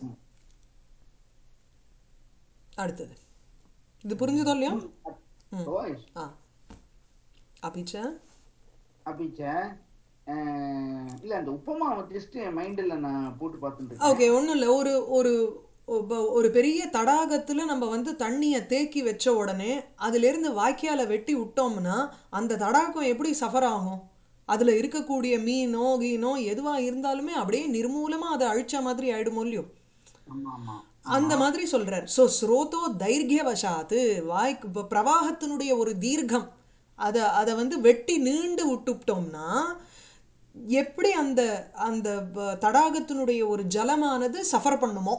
அடுத்தது இது புரிஞ்சுதோ இல்லையா ओय्, ஆ அபிச்ச अपि च अ, இல்ல அந்த உப்புமாவை ஜஸ்ட் என் மைண்டில் நான் போட்டு பார்த்துட்டு இருக்கேன் ஓகே ஒன்றும் இல்லை ஒரு ஒரு ஒப- ஒரு பெரிய தடாகத்தில் நம்ம வந்து தண்ணியை தேக்கி வச்ச உடனே அதிலிருந்து வாய்க்காலை வெட்டி விட்டோம்னா அந்த தடாகம் எப்படி சஃபர் ஆகும் அதில் இருக்கக்கூடிய மீனோ கீனோ எதுவாக இருந்தாலுமே அப்படியே நிர்மூலமாக அதை அழிச்ச மாதிரி ஆயிடுமோ இல்லையோ ஆமா ஆமா அந்த மாதிரி சொல்றார் ஸோ ஸ்ரோதோ தைர்கியவசாத்து வாய்க்கு இப்போ பிரவாகத்தினுடைய ஒரு தீர்க்கம் அதை அதை வந்து வெட்டி நீண்டு விட்டுவிட்டோம்னா எப்படி அந்த அந்த ப- தடாகத்தினுடைய ஒரு ஜலமானது சஃபர் பண்ணுமோ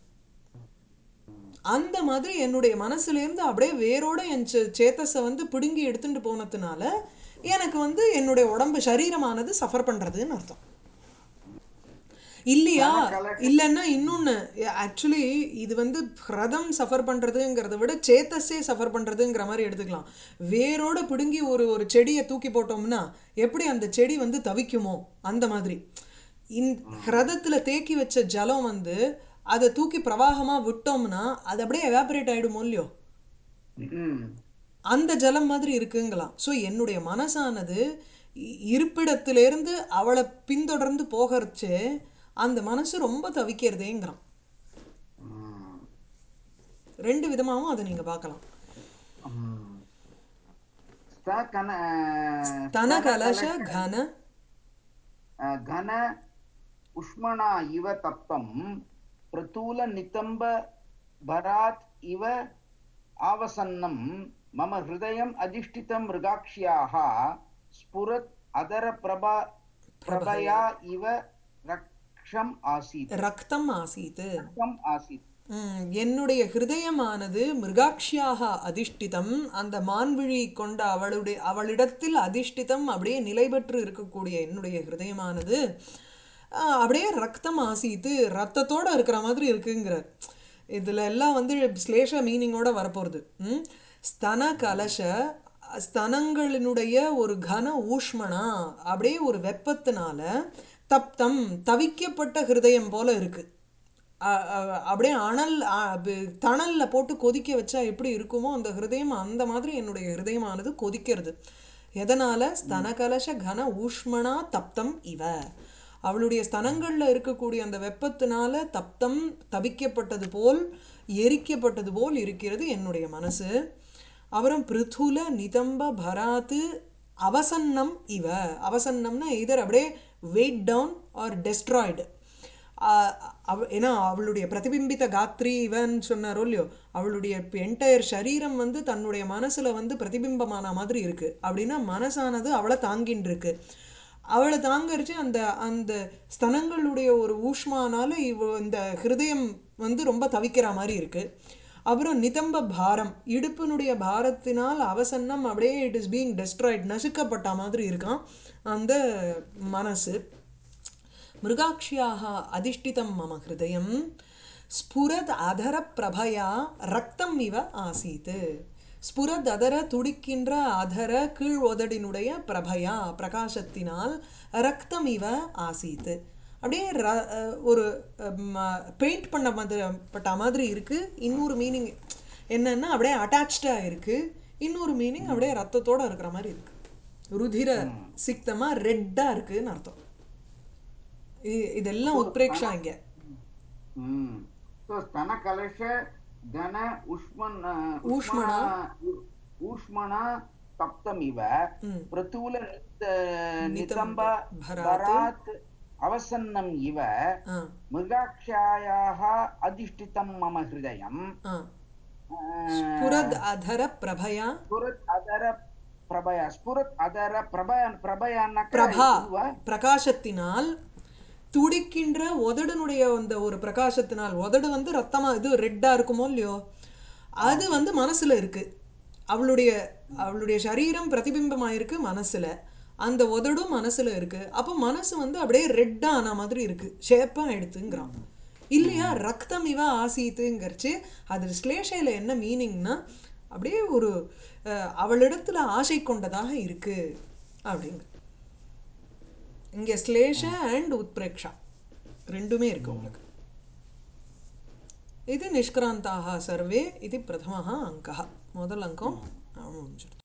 அந்த மாதிரி என்னுடைய மனசுலேருந்து அப்படியே வேரோட என் சே- சேத்தஸை வந்து பிடுங்கி எடுத்துட்டு போனதுனால எனக்கு வந்து என்னுடைய உடம்பு சரீரமானது சஃபர் பண்ணுறதுன்னு அர்த்தம் இல்லையா இல்லைன்னா இன்னொன்று ஆக்சுவலி இது வந்து ஹ்ரதம் சஃபர் பண்ணுறதுங்கிறத விட சேத்தஸே சஃபர் பண்ணுறதுங்கிற மாதிரி எடுத்துக்கலாம் வேரோட பிடுங்கி ஒரு ஒரு செடியை தூக்கி போட்டோம்னா எப்படி அந்த செடி வந்து தவிக்குமோ அந்த மாதிரி இந் ஹ்ரதத்தில் தேக்கி வச்ச ஜலம் வந்து அதை தூக்கி பிரவாகமாக விட்டோம்னா அது அப்படியே எவாபரேட் ஆகிடுமோ இல்லையோ ம் அந்த ஜலம் மாதிரி இருக்குங்களாம் ஸோ என்னுடைய மனசானது இ- இருப்பிடத்திலிருந்து அவளை பின்தொடர்ந்து போகிறச்சு அந்த மனசு ரொம்ப தவிக்கிறதேங்கிறான் ம். ரெண்டு விதமாகவும் அதை நீங்கள் பார்க்கலாம் ம். स्तकन தன கலச கன घन उष्मणा इव तप्तं प्रतूलनितम्ब भरात् इव आवसन्नं मम हृदयम् अधिष्ठितं मृगाक्ष्याः स्फुरत् अदरप्रभा प्रभया इव रक्षम् आसीत् ரக்தம் ஆசீத்து रक्तम् आसीत् ம், என்னுடைய ஹிருதயமானது மிருகாட்சியாக அதிஷ்டிதம் அந்த மான்விழி கொண்ட அவளுடைய அவளிடத்தில் அதிஷ்டிதம் அப்படியே நிலை பெற்று இருக்கக்கூடிய என்னுடைய ஹிருதயமானது ஆ, அப்படியே ரத்தம் ஆசீத்து ரத்தத்தோட இருக்கிற மாதிரி இருக்குங்கிறார் இதில் எல்லாம் வந்து ஸ்லேஷ மீனிங்கோட வரப்போகிறது ம் ஸ்தன கலச ஸ்தனங்களினுடைய ஒரு கன ஊஷ்மணா அப்படியே ஒரு வெப்பத்தினால தப்தம் தவிக்கப்பட்ட ஹிருதயம் போல இருக்கு அ- அ- அப்படியே அனல் அ, ப- தணல்ல போட்டு கொதிக்க வச்சா எப்படி இருக்குமோ அந்த ஹிருதயம் அந்த மாதிரி என்னுடைய ஹிருதயமானது கொதிக்கிறது எதனால ஸ்தனகலச கன ஊஷ்மணா தப்தம் இவ அவளுடைய ஸ்தனங்கள்ல இருக்கக்கூடிய அந்த வெப்பத்தினால தப்தம் தவிக்கப்பட்டது போல் எரிக்கப்பட்டது போல் இருக்கிறது என்னுடைய மனசு அப்புறம் பிருத்துல நிதம்ப பராத்து அவசன்னம் இவ அவசன்னம்னா இதர் அப்படியே வெயிட் டவுன் ஆர் டெஸ்ட்ராய்டு அவ ஏன்னா அவளுடைய பிரதிபிம்பித்த காத்ரி இவன் சொன்னாரோ இல்லையோ அவளுடைய என்டையர் சரீரம் வந்து தன்னுடைய மனசுல வந்து பிரதிபிம்பமான மாதிரி இருக்கு அப்படின்னா மனசானது அவளை தாங்கின்னு இருக்கு அவளை தாங்கரிச்சு அந்த அந்த ஸ்தனங்களுடைய ஒரு ஊஷ்மானால இவ இந்த ஹிருதயம் வந்து ரொம்ப தவிக்கிற மாதிரி இருக்கு அப்புறம் நிதம்ப பாரம் இடுப்பினுடைய பாரத்தினால் அவசன்னம் அப்படியே இட் இஸ் பீயிங் டெஸ்ட்ராய்ட் நசுக்கப்பட்ட மாதிரி இருக்கான் அந்த மனசு மிருகாக்ஷியாக அதிஷ்டிதம் மம ஹிருதயம் ஸ்புரத் அதர பிரபயா ரக்தம் இவ ஆசீத் ஸ்புரத் அதர துடிக்கின்ற அதர கீழ் உதடினுடைய பிரபயா பிரகாசத்தினால் ரக்தம் இவ ஆசீத் அப்படியே ர- அஹ் ஒரு பெயிண்ட் பண்ண மாதிரி பட்ட மாதிரி இருக்கு இன்னொரு மீனிங் என்னன்னா அப்படியே அட்டாச்சாக இருக்கு இன்னொரு மீனிங் அப்படியே ரத்தத்தோட இருக்கிற மாதிரி இருக்கு ருதிர சிக்தமா ரெட்டா இருக்குன்னு அர்த்தம் இ- இதெல்லாம் உத்பிரேக்ஷா இங்க ಹ್ಮ್ ಸೊ ಸ್ತನ ಕಲಶ ಘನ ಉಷ್ಮನ್ ಊಷ್ಮಣ. ಊಷ್ಮಣ ತಪ್ತಮಿವ ம். ಪ್ರತೂಲ ನಿತ್- ನಿತಂಬ ನಿತಂಬ ಭರಾತ್. ಭರಾತ್ ಅವಸನ್ನಂ ಇವ ஆ ಮೃಗಾಕ್ಷಾಯಾः ಅಧಿಷ್ಠಿತಂ ಮಮ ಹೃದಯಂ ஆ ಆ, ஸ்புரத் அதர பிரபயா ಸ್ಫುರತ್ ಅದರ ಪ್ರಭಯ ಸ್ಫುರತ್ ಅದರ ಪ್ರಭಯ ಪ್ರಭಯ ಅನ್ನಕ பிரபா ಇಲ್ವಾ? பிரகாசத்தினால் துடிக்கின்ற உதடுனுடைய அந்த ஒரு பிரகாசத்தினால் உதடு வந்து ரத்தமா இது ரெட்டா இருக்குமோ இல்லையோ அது வந்து மனசுல இருக்கு அவளுடைய அவளுடைய சரீரம் பிரதிபிம்பமாயிருக்கு மனசுல அந்த உதடும் மனசுல இருக்கு அப்போ மனசு வந்து அப்படியே ரெட்டா ஆன மாதிரி இருக்கு ஷேப்பா எடுத்துங்கிறான் இல்லையா ரக்தம் இவ ஆசீத்துங்கிறச்சு அது ஸ்லேஷையில் என்ன மீனிங்னா அப்படியே ஒரு அஹ், அவளிடத்துல ஆசை கொண்டதாக இருக்கு அப்படிங்க இங்கே ஸ்லேஷ அண்ட் உத்பிரேக்ஷா ரெண்டுமே இருக்கு உங்களுக்கு இது நிஷ்கிராந்தாக சர்வே இது பிரதமः அங்கः முதல் அங்கம் முடிஞ்சிருது